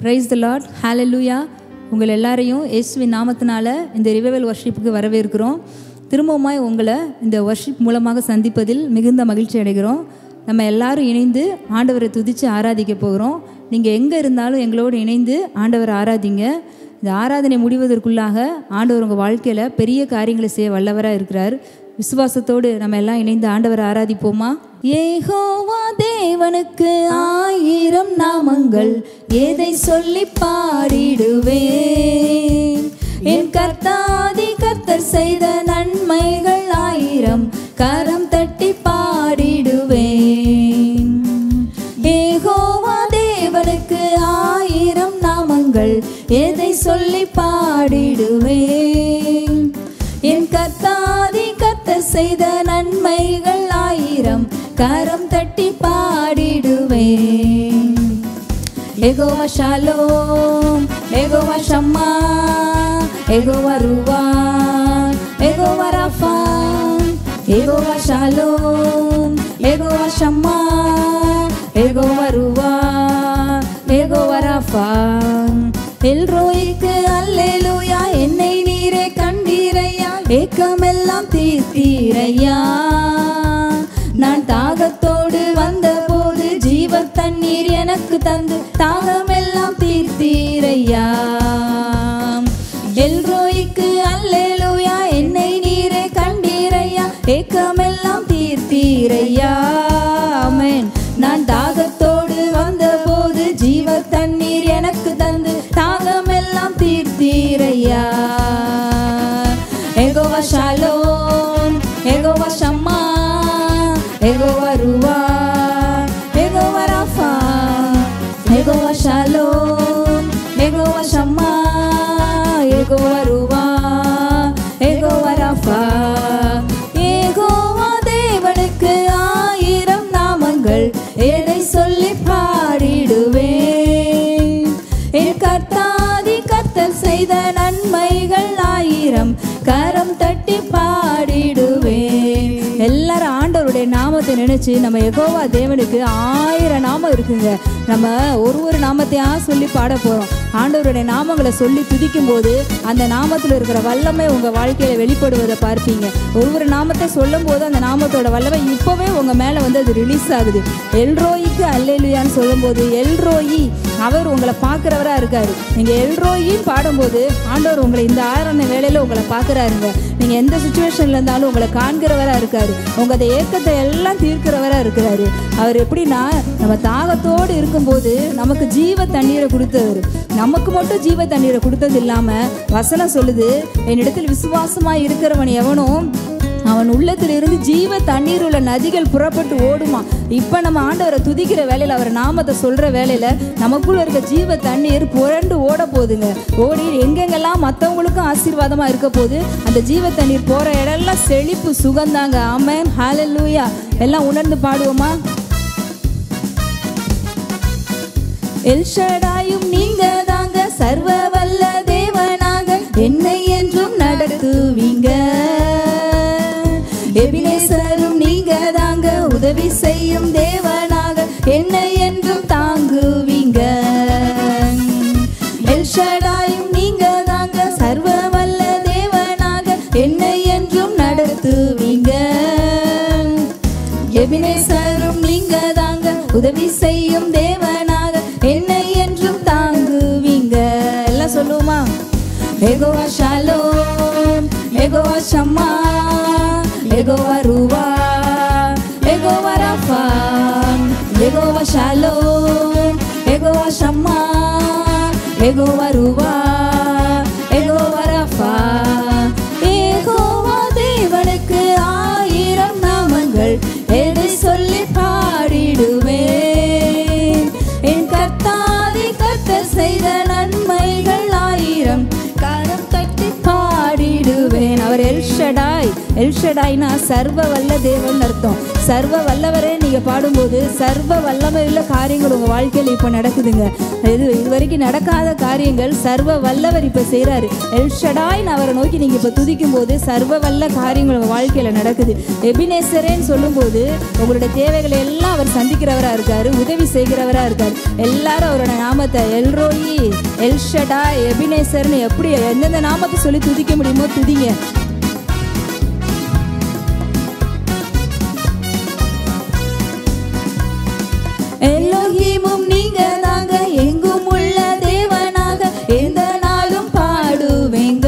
Praise the Lord ஹalleluya உங்கள் எல்லாரையும் இயேசுவின் நாமத்தினால இந்த ரிவைவல் வர்ஷிப்புக்கு வரவேற்கிறோம் திரும்பவுமாய் உங்களை இந்த வர்ஷிப் மூலமாக சந்திப்பதில் மிகுந்த மகிழ்ச்சி அடைகிறோம் நம்ம எல்லாரும் இணைந்து ஆண்டவரை துதித்து ஆராதிக்க போகிறோம் நீங்கள் எங்கே இருந்தாலும் எங்களோடு இணைந்து ஆண்டவரை ஆராதிங்க இந்த ஆராதனை முடிவதற்குள்ளாக ஆண்டவர் உங்கள் வாழ்க்கையில் பெரிய காரியங்களை செய்ய வல்லவராக இருக்கிறார் விசுவாசத்தோடு நம்ம எல்லாம் இணைந்து ஆண்டவரை ஆராதிப்போமா ஏகோவா தேவனுக்கு ஆயிரம் நாமங்கள் எதை சொல்லி பாடிடுவேன் என் கர்த்தாதி கர்த்தர் செய்த நன்மைகள் ஆயிரம் கரம் தட்டி பாடிடுவேன் ஏகோவா தேவனுக்கு ஆயிரம் நாமங்கள் எதை சொல்லி பாடிடுவேன் என் கர்த்தாதி கர்த்தர் செய்த நன்மைகள் ஆயிரம் கரம் தட்டி பாடிடுவேன் எகோவா ஷாலோம் எகோவா ஷம்மா எகோவா ருவா எகோவா ரஃபா எகோவா ஷாலோம் எகோவா ஷம்மா எகோவா ருவா எகோவா ரஃபா எல்ரோய்க்கு அல்லேலூயா என்னை நீரே கண்டீரையா ஏக்கமெல்லாம் தீர்த்தீரையா நான் தாகத்தோடு வந்தபோது ஜீவ தண்ணீர் எனக்கு தந்து தாகமெல்லாம் தீர்த்தீரையா எல்ரோய்க்கு அல்லேலூயா என்னை நீரே கண்டீரையா ஏக்கமெல்லாம் தீர்த்தீரையா ஆமென் நான் தாகத்தோடு வந்தபோது ஜீவ தண்ணீர் எனக்கு தந்து தாகமெல்லாம் தீர்த்தீரையா எகோவா ஷாலோம் எகோவா ஷம்மா எகோவா ருவா எகோவா ராஃபா எகோவா ஷாலோம் எகோவா ஷம்மா எகோவா ருவா எகோவா ராஃபா ஏகோவா தேவனுக்கு ஆயிரம் நாமங்கள் எதை சொல்லி பாடிடுவேன் என் கர்த்தாதி கர்த்தர் செய்த நன்மைகள் ஆயிரம் கரம் தட்டி பாடிடுவேன் எல்லாரும் ஆண்டவருடைய நாமத்தை நினைச்சு நம்ம எகோவா தேவனுக்கு ஆயிரம் நாமம் இருக்குங்க நம்ம ஒரு ஒரு நாமத்தையா சொல்லி பாட போறோம் ஆண்டவருடைய நாமங்களை சொல்லி துதிக்கும் போது அந்த நாமத்தில் இருக்கிற வல்லமை உங்க வாழ்க்கையில வெளிப்படுவதை பார்ப்பீங்க ஒரு ஒரு நாமத்தை சொல்லும் போது அந்த நாமத்தோட வல்லமை இப்பவே உங்க மேல வந்து அது ரிலீஸ் ஆகுது எல்ரோயிக்கு அல்லேலுயான்னு சொல்லும்போது எல்ரோயி அவர் உங்களை பார்க்குறவரா இருக்காரு நீங்க எல்ரோயின்னு பாடும்போது ஆண்டவர் உங்களை இந்த ஆரண வேலையில உங்களை பார்க்குறாருங்க நீங்க எந்த சுச்சுவேஷன்ல இருந்தாலும் உங்களை காண்கிறவரா இருக்காரு உங்க அந்த ஏக்கத்தை எல்லாம் தீர்க்கிறவரா இருக்கிறாரு அவர் எப்படின்னா நம்ம தாகத்தோடு இருக்கும்போது நமக்கு ஜீவ தண்ணீரை கொடுத்தவர் நமக்கு மட்டும் ஜீவ தண்ணீரை கொடுத்தது இல்லாம வசனம் சொல்லுது என்னிடத்தில் விசுவாசமா இருக்கிறவன் எவனும் அவன் உள்ளத்திலிருந்து ஜீவ தண்ணீர் உள்ள நதிகள் புறப்பட்டு ஓடுமா இப்ப நம்ம ஆண்டவரை துதிக்கிற வேலையில அவர் நாமத்தை சொல்ற வேலையில நமக்குள்ள இருக்க ஜீவ தண்ணீர் புரண்டு ஓட போகுதுங்க ஓடி எங்கெங்கெல்லாம் மற்றவங்களுக்கும் ஆசீர்வாதமா இருக்க போது அந்த ஜீவ தண்ணீர் போற இடம்லாம் செழிப்பு சுகந்தாங்க ஆமென் ஹalleluya எல்லாம் உணர்ந்து பாடுவோமா எல்ஷடாயும் நீங்க தாங்க சர்வ வல்ல தேவனாக என்னை என்றும் நடத்துவீங்க எபினேசரும் நீங்க தாங்க உதவி செய்யும் தேவனாக என்னை என்றும் தாங்குவீங்க எல்ஷடாயும் நீங்க தாங்க சர்வ வல்ல தேவனாக என்னை என்றும் நடத்துவீங்க எபினேசரும் நீங்க தாங்க உதவி செய்யும் தேவனாக என்னை என்றும் தாங்குவீங்க எல்லாம் சொல்லுவோமா எகோவா ஷாலோம் எகோவா ஷம்மா எகோவா ருவா எகோவா ரஃபா எகோவா ஷாலோம் எகோவா ஷம்மா எகோவா ருவா எகோவா ரஃபா ஏகோவா தேவனுக்கு ஆயிரம் நாமங்கள் எதை சொல்லி பாடிடுவேன் என் கர்த்தாதி கர்த்தர் செய்த நன்மைகள் ஆயிரம் கரம் தட்டி பாடிடுவேன் அவர் எல்ஷடாய் எல்ஷ எல்ஷடாய்னா சர்வ வல்ல தேவன் அர்த்தம் சர்வ வல்லவரே நீங்க பாடும்போது சர்வ வல்லமையுள்ள காரியங்கள் உங்க வாழ்க்கையில் இப்போ நடக்குதுங்க இது இது வரைக்கும் நடக்காத காரியங்கள் சர்வ வல்லவர் இப்போ செய்றாரு எல்ஷடாய்னு அவரை நோக்கி நீங்க இப்போ துதிக்கும் போது சர்வ வல்ல காரியங்கள் உங்க வாழ்க்கையில நடக்குது எபினேசரேன்னு சொல்லும்போது உங்களுடைய தேவைகளை எல்லாம் அவர் சந்திக்கிறவரா இருக்காரு உதவி செய்கிறவரா இருக்காரு எல்லாரும் அவரோட நாமத்தை எல்ரோயி எல்ஷடா எபினேசர்னு எப்படி எந்தெந்த நாமத்தை சொல்லி துதிக்க முடியுமோ துதிங்க எல்லோஹீமும் நீங்க தாங்க எங்கும் உள்ள தேவனாக எந்த நாளும் பாடுவேங்க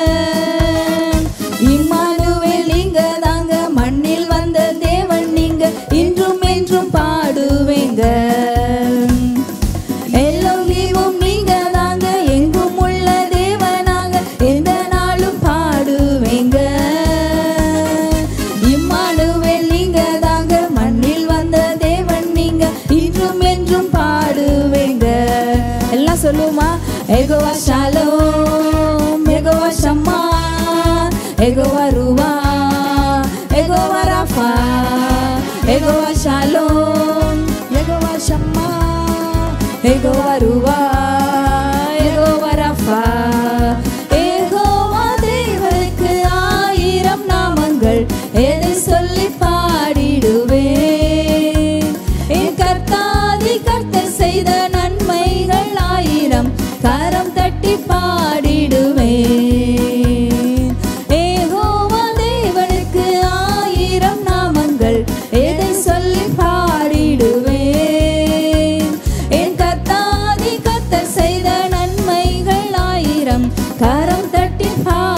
இம்மானுவேல் நீங்க தாங்க மண்ணில் வந்த தேவன் நீங்க இன்றும் என்றும் பாடுவேங்க எல்லோஹீமும் நீங்க தாங்க எங்கும் உள்ள தேவனாக எந்த நாளும் பாடுவேங்க இம்மானுவேல் நீங்க தாங்க மண்ணில் வந்த தேவன் நீங்க இன்றும் என்றும் பாடுவேங்க எல்லாம் சொல்லுவோமா எகோவா ஷாலோம் எகோவா ஷம்மா எகோவா ரூவா எகோவா ராஃபா எகோவா ஷாலோம் எகோவா ஷம்மா எகோவா ரூவா எகோவா ராஃபா ஏகோவா தேவனுக்கு ஆயிரம் நாமங்கள் எதை சொல்லி பாடிடுவேன் என் கர்த்தாதி கர்த்தர் செய்த நன்மைகள் ஆயிரம் கரம் தட்டி பாடிடுவேன் ஏகோவா தேவனுக்கு ஆயிரம் நாமங்கள் எதை சொல்லி பாடிடுவேன் என் கர்த்தாதி கர்த்தர் செய்த நன்மைகள் ஆயிரம் கரம் தட்டி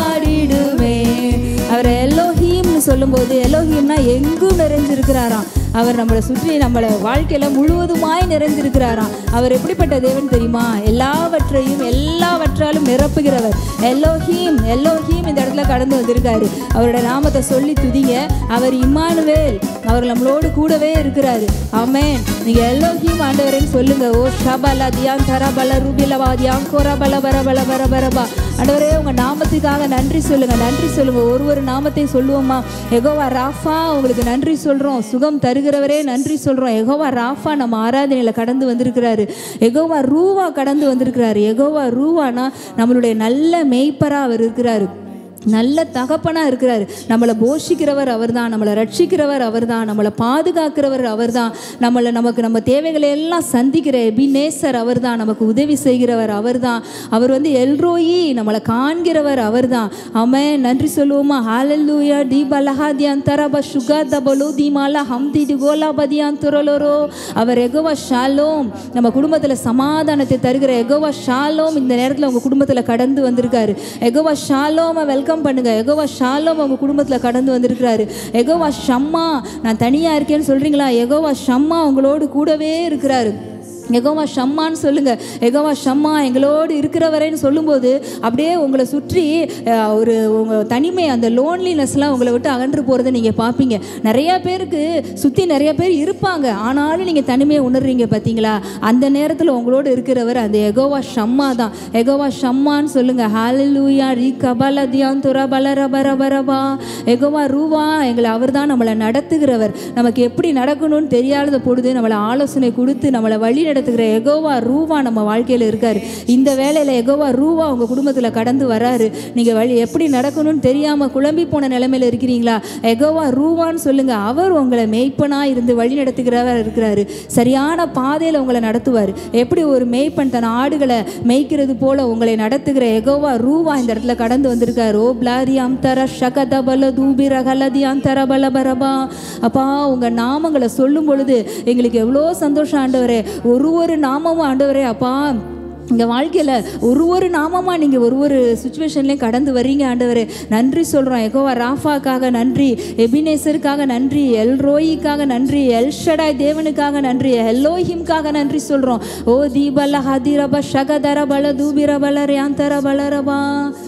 பாடிடுவேன் அவர் எல்லோஹீம்னு சொல்லும்போது எல்லோஹீம்னா எங்கும் நிறைஞ்சிருக்கிறாராம் அவர் நம்மளை சுற்றி நம்மளை வாழ்க்கையில முழுவதுமாய் நிறைஞ்சிருக்கிறாராம் அவர் எப்படிப்பட்ட தேவன் தெரியுமா எல்லாவற்றையும் எல்லாவற்றாலும் நிரப்புகிறவர் எல்லோஹீம் எல்லோஹீம் இந்த இடத்துல கடந்து வந்திருக்காரு அவரோட நாமத்தை சொல்லி துதிங்க அவர் இம்மானுவேல் அவர் நம்மளோடு கூடவே இருக்கிறாரு ஆமென் நீங்க எல்லோஹீம் ஆண்டவரேன்னு சொல்லுங்க ஓ ஷபல தியான் தரபல ரூபிலவா தியான் கோரபல பர பல பர பரபா ஆண்டவரே உங்க நாமத்துக்காக நன்றி சொல்லுங்க நன்றி சொல்லுங்க ஒரு ஒரு நாமத்தையும் சொல்லுவோமா எகோவா ராஃபா உங்களுக்கு நன்றி சொல்றோம் சுகம் தருகிறவரே நன்றி சொல்றோம் எகோவா ராஃபா நம்ம ஆராதனையில கடந்து வந்திருக்கிறாரு எகோவா ரூவா கடந்து வந்திருக்கிறாரு எகோவா ரூவானா நம்மளுடைய நல்ல மேய்ப்பரா அவர் இருக்கிறாரு நல்ல தகப்பனா இருக்கிறாரு நம்மளை போஷிக்கிறவர் அவர்தான் நம்மளை ரட்சிக்கிறவர் அவர்தான் நம்மளை பாதுகாக்கிறவர் அவர்தான் நம்மளை நமக்கு நம்ம தேவைகளை எல்லாம் சந்திக்கிற எபினேசர் அவர்தான் நமக்கு உதவி செய்கிறவர் அவர்தான் அவர் வந்து எல்ரோயி நம்மளை காண்கிறவர் அவர்தான் ஆமென் நன்றி சொல்லுவோமா ஹalleluya தீபலஹாதியான் தரப சுகா தபலோ தீமாலா ஹம்தி டிகோலா பதியான் துரலோரோ அவர் எகோவா ஷாலோம் நம்ம குடும்பத்தில் சமாதானத்தை தருகிற எகோவா ஷாலோம் இந்த நேரத்தில் உங்கள் குடும்பத்தில் கடந்து வந்திருக்காரு எகோவா ஷாலோமை வெல்கம் பண்ணுங்க எகோவா ஷாலோம் உங்கள் குடும்பத்தில் கடந்து வந்திருக்கிறாரு எகோவா ஷம்மா நான் தனியாக இருக்கேன்னு சொல்கிறீங்களா எகோவா ஷம்மா உங்களோடு கூடவே இருக்கிறாரு எகோவா ஷம்மான்னு சொல்லுங்க எகோவா ஷம்மா எங்களோடு இருக்கிறவரேன்னு சொல்லும்போது அப்படியே உங்களை சுற்றி அஹ், ஒரு உங்கள் தனிமை அந்த லோன்லினஸ்லாம் உங்களை விட்டு அகன்று போகிறத நீங்கள் பார்ப்பீங்க நிறையா பேருக்கு சுற்றி நிறைய பேர் இருப்பாங்க ஆனாலும் நீங்கள் தனிமையை உணர்றீங்க பார்த்தீங்களா அந்த நேரத்தில் உங்களோடு இருக்கிறவர் அந்த எகோவா ஷம்மா தான் எகோவா ஷம்மான்னு சொல்லுங்க ஹalleluya ரீ கபல தியான் துரா பல ரப ரப ரபா எகோவா ரூவா எங்களை அவர் தான் நம்மளை நடத்துகிறவர் நமக்கு எப்படி நடக்கணும்னு தெரியாத பொழுது நம்மளை ஆலோசனை கொடுத்து நம்மளை வழி நடத்துகிற எகோவா ரூவா நம்ம வாழ்க்கையில் இருக்காரு இந்த வேலையில் எகோவா ரூவா உங்கள் குடும்பத்தில் கடந்து வராரு நீங்கள் வழி எப்படி நடக்கணும்னு தெரியாமல் குழம்பி போன நிலைமையில இருக்கிறீங்களா எகோவா ரூவான்னு சொல்லுங்க அவர் உங்களை மேய்ப்பனா இருந்து வழி நடத்துகிறவர் இருக்கிறாரு சரியான பாதையில் உங்களை நடத்துவார் எப்படி ஒரு மேய்ப்பன் தன் ஆடுகளை மேய்க்கிறது போல உங்களை நடத்துகிற எகோவா ரூவா இந்த இடத்துல கடந்து வந்திருக்காரு ஓ பிளாரியாம் தர ஷகதபல தூபி ரகலதியாம் தர பல பரபா அப்பா உங்க நாமங்களை சொல்லும் பொழுது எங்களுக்கு எவ்வளோ சந்தோஷம் ஆண்டவரே ஒரு ஒரு நாமமும் ஆண்டவரே அப்பா இந்த வாழ்க்கையில் ஒரு ஒரு நாமமா நீங்கள் ஒரு ஒரு சுச்சுவேஷன்லேயும் கடந்து வர்றீங்க ஆண்டவரே நன்றி சொல்கிறோம் எகோவா ராஃபாக்காக நன்றி எபினேசருக்காக நன்றி எல் ரோயிக்காக நன்றி எல் ஷடாய் தேவனுக்காக நன்றி எல்லோஹிம்காக நன்றி சொல்கிறோம் ஓ தீபல ஹதிரப ஷகதர பல தூபிர பல ரியாந்தர பலரபா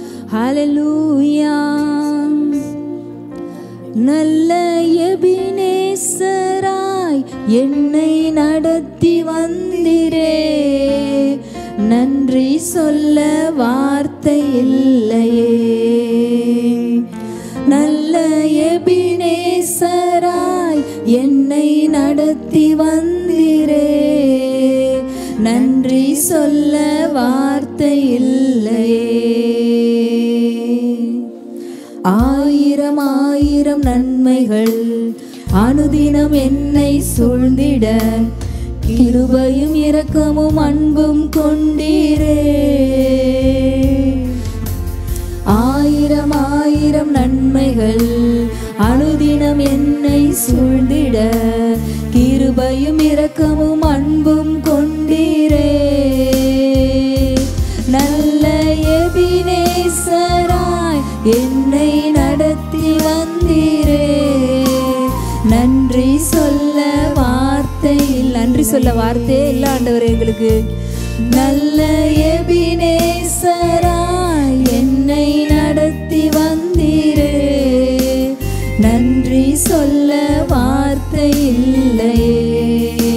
ஹalleluya நல்ல எபினேசராய் என்னை நடத்தி வந்திரே நன்றி சொல்ல வார்த்தை இல்லையே நல்ல எபினேசராய் என்னை நடத்தி வந்தீரே நன்றி சொல்ல வார்த்தை இல்லையே ஆயிரம் ஆயிரம் நன்மைகள் அனுதினம் என்னை சூழ்ந்திட கிருபையும் இரக்கமும் அன்பும் கொண்டீரே ஆயிரம் ஆயிரம் நன்மைகள் அனுதினம் என்னை சூழ்ந்திட கிருபையும் இரக்கமும் அன்பும் கொண்டீரே நல்ல எபினேசராய் என்னை நடத்தி வந்தீரே நன்றி சொல்ல வார்த்தையில் நன்றி சொல்ல வார்த்தையே இல்ல ஆண்டவர் எங்களுக்கு நல்ல எபினேசராய் என்னை நடத்தி வந்தீரே நன்றி சொல்ல வார்த்தை இல்லையே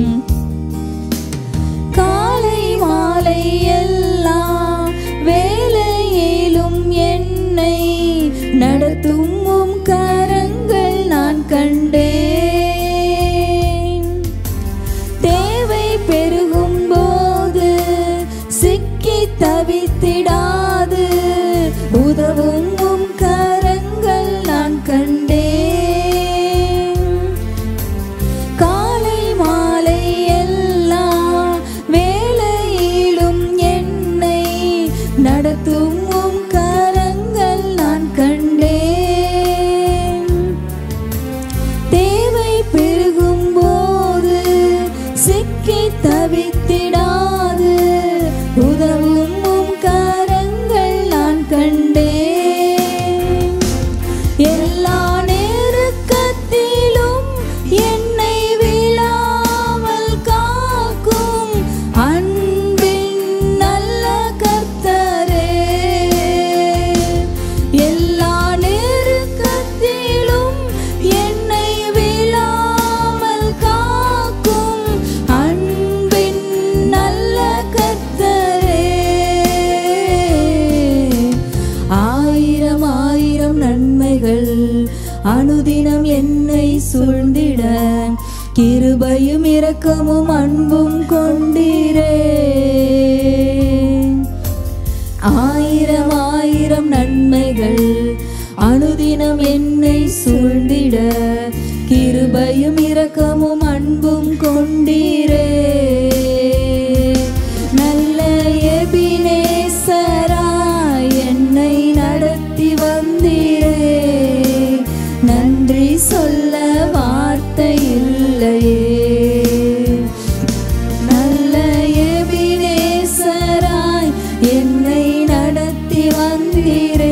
காலை மாலை எல்லா வேலையிலும் என்னை நடத்தும் உம் கரங்கள் நான் கண்டேன் தேவை பெருகும் போது சிக்கி தவித்திடாது உதவும் உம் கரங்கள் நான் கண்டேன் காலை மாலை எல்லா வேலையிலும் என்னை நடத்தும் உம் கரங்கள் நான் கண்டேன் தேவை பெருகும் போது சிக்கி தவித்திடாது உதவும் உம் கரங்கள் நான் கண்டேன் எல்லா நேரக்கத்திலும் என்னை விழாமல் காக்கும் அன்பின் நல்ல கர்த்தரே எல்லா நேரக்கத்திலும் என்னை விழாமல் காக்கும் அன்பின் நல்ல கர்த்தரே ஆயிரம் ஆயிரம் நன்மைகள் அனுதினம் என்னை சூழ்ந்திட கிருபையும் இரக்கமும் அன்பும் கொண்டீரே ஆயிரம் ஆயிரம் நன்மைகள் அனுதினம் என்னை சூழ்ந்திட கிருபையும் இரக்கமும் அன்பும் கொண்டீரே நல்ல எபினேசராய் என்னை நடத்தி வந்தீரே நன்றி சொல்ல வார்த்தை இல்லையே நல்ல எபினேசராய் என்னை நடத்தி வந்தீரே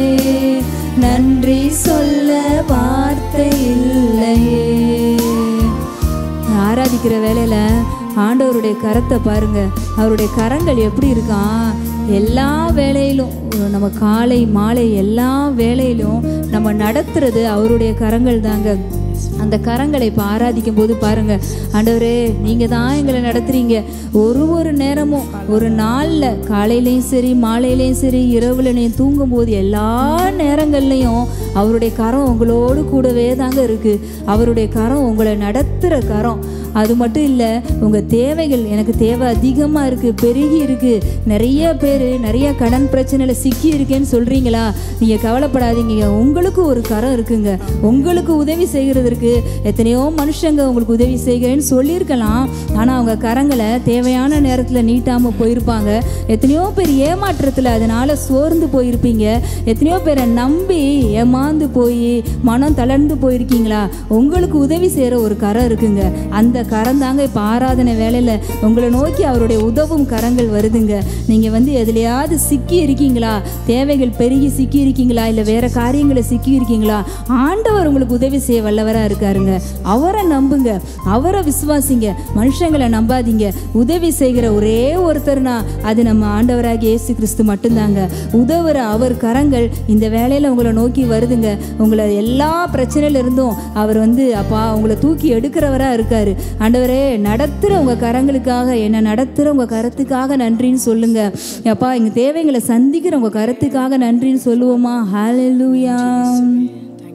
நன்றி சொல்ல வார்த்தை இல்லையே ஆராதிக்கிற வேலையில ஆண்டவருடைய கரத்தை பாருங்க அவருடைய கரங்கள் எப்படி இருக்கான் எல்லா வேலையிலும் நம்ம காலை மாலை எல்லா வேலையிலும் நம்ம நடத்துறது அவருடைய கரங்கள் தாங்க அந்த கரங்களை இப்போ ஆராதிக்கும் போது பாருங்க ஆண்டவரே நீங்க தான் எங்களை நடத்துறீங்க ஒரு ஒரு நேரமும் ஒரு நாளில் காலையிலையும் சரி மாலையிலையும் சரி இரவுலையும் தூங்கும் போது எல்லா நேரங்கள்லையும் அவருடைய கரம் உங்களோடு கூடவே தாங்க இருக்கு அவருடைய கரம் உங்களை நடத்துகிற கரம் அது மட்டும் இல்லை உங்கள் தேவைகள் எனக்கு தேவை அதிகமாக இருக்குது பெருகி இருக்குது நிறைய பேர் நிறைய கடன் பிரச்சனையில் சிக்கி இருக்கேன்னு சொல்கிறீங்களா நீங்கள் கவலைப்படாதீங்க உங்களுக்கு ஒரு கரம் இருக்குங்க உங்களுக்கு உதவி செய்கிறதற்கு எத்தனையோ மனுஷங்க உங்களுக்கு உதவி செய்கிறேன்னு சொல்லியிருக்கலாம் ஆனால் அவங்க கரங்களை தேவையான நேரத்தில் நீட்டாமல் போயிருப்பாங்க எத்தனையோ பேர் ஏமாற்றத்தில் அதனால் சோர்ந்து போயிருப்பீங்க எத்தனையோ பேரை நம்பி ஏமாந்து போய் மனம் தளர்ந்து போயிருக்கீங்களா உங்களுக்கு உதவி செய்கிற ஒரு கரம் இருக்குங்க அந்த கரம் தாங்க இப்போ ஆராதனை வேலையில் உங்களை நோக்கி அவருடைய உதவும் கரங்கள் வருதுங்க நீங்கள் வந்து எதுலையாவது சிக்கி இருக்கீங்களா தேவைகள் பெருகி சிக்கி இருக்கீங்களா இல்லை வேற காரியங்களை சிக்கி இருக்கீங்களா ஆண்டவர் உங்களுக்கு உதவி செய்ய வல்லவராக இருக்காருங்க அவரை நம்புங்க அவரை விசுவாசிங்க மனுஷங்களை நம்பாதீங்க உதவி செய்கிற ஒரே ஒருத்தர்னா அது நம்ம ஆண்டவராகிய இயேசு கிறிஸ்து மட்டும்தாங்க உதவுற அவர் கரங்கள் இந்த வேலையில் உங்களை நோக்கி வருதுங்க உங்களை எல்லா பிரச்சனையில இருந்தும் அவர் வந்து அப்பா உங்களை தூக்கி எடுக்கிறவரா இருக்காரு ஆண்டவரே நடத்துகிற உங்கள் கரங்களுக்காக என்னை நடத்துகிற உங்கள் கரத்துக்காக நன்றின்னு சொல்லுங்க அப்பா எங்கள் தேவைகளை சந்திக்கிற உங்கள் கரத்துக்காக நன்றின்னு சொல்லுவோமா ஹalleluya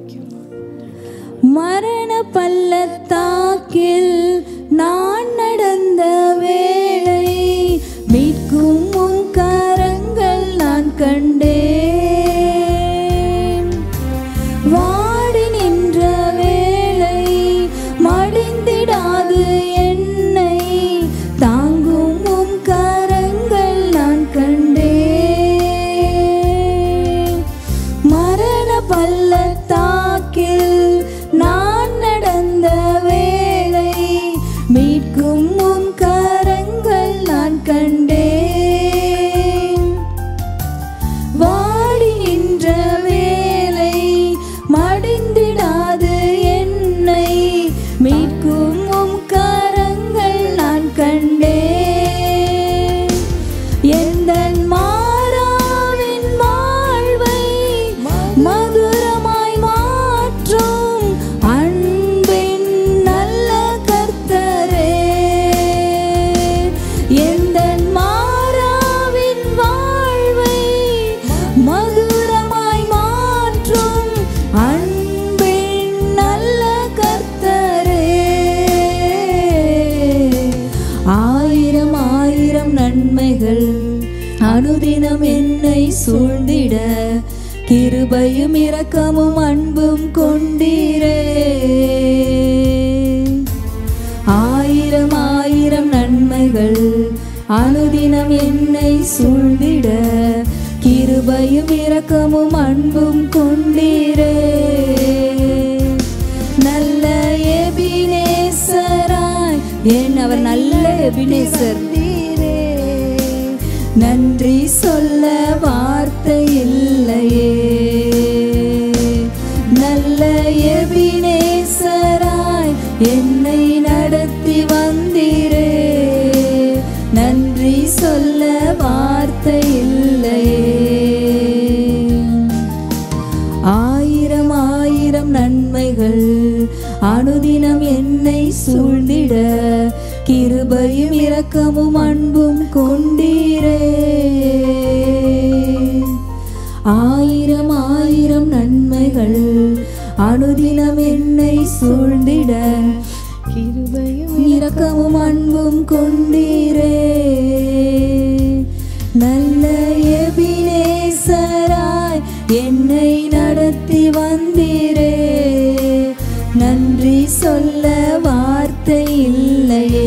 மரண பள்ளத்தாக்கில் நான் நடந்த வேளை மீட்கும் உன் கரங்கள் நான் கண்டேன் வாடி நின்ற வேளை மடிந்திடாது என்னை தாங்கும் உம் கரங்கள் நான் கண்டேன் மரண பள்ளத்தாக்கில் நான் நடந்த வேளை மீட்கும் உம் கரங்கள் நான் கண்டேன் வாடி நின்ற வேலை மடிந்திடாது என்னை மீட்கும் உம் கரங்கள் நான் கண்டேன் எந்தன் மாறாவின் வாழ்வை மதுரமாய் மாற்றும் அன்பின் நல்ல கர்த்தரே எந்தன் மாறாவின் வாழ்வை மதுரமாய் மாற்றும் அன்பின் நல்ல கர்த்தரே ஆயிரம் ஆயிரம் நன்மைகள் அனுதினம் என்னை சூழ்ந்திட கிருபையும் இரக்கமும் அன்பும் கொண்டீரே ஆயிரம் ஆயிரம் நன்மைகள் அனுதினம் என்னை சூழ்ந்திட கிருபையும் இரக்கமும் அன்பும் கொண்டீரே நல்ல எபினேசராய் என் அவர் நல்ல எபினேசர் நன்றி சொல்ல வார்த்தை இல்லையே நல்ல எபினேசராய் என்னை நடத்தி வந்தீரே நன்றி சொல்ல வார்த்தை இல்லையே ஆயிரம் ஆயிரம் நன்மைகள் அனுதினம் என்னை சூழ்ந்திட கிருபையும் இரக்கமும் அன்பும் கொண்டீரே ஆயிரம் ஆயிரம் நன்மைகள் அனுதினம் என்னை சூழ்ந்திட கிருபையும் இரக்கமும் அன்பும் கொண்டீரே நல்ல எபினேசராய் என்னை நடத்தி வந்தீரே நன்றி சொல்ல வார்த்தை இல்லையே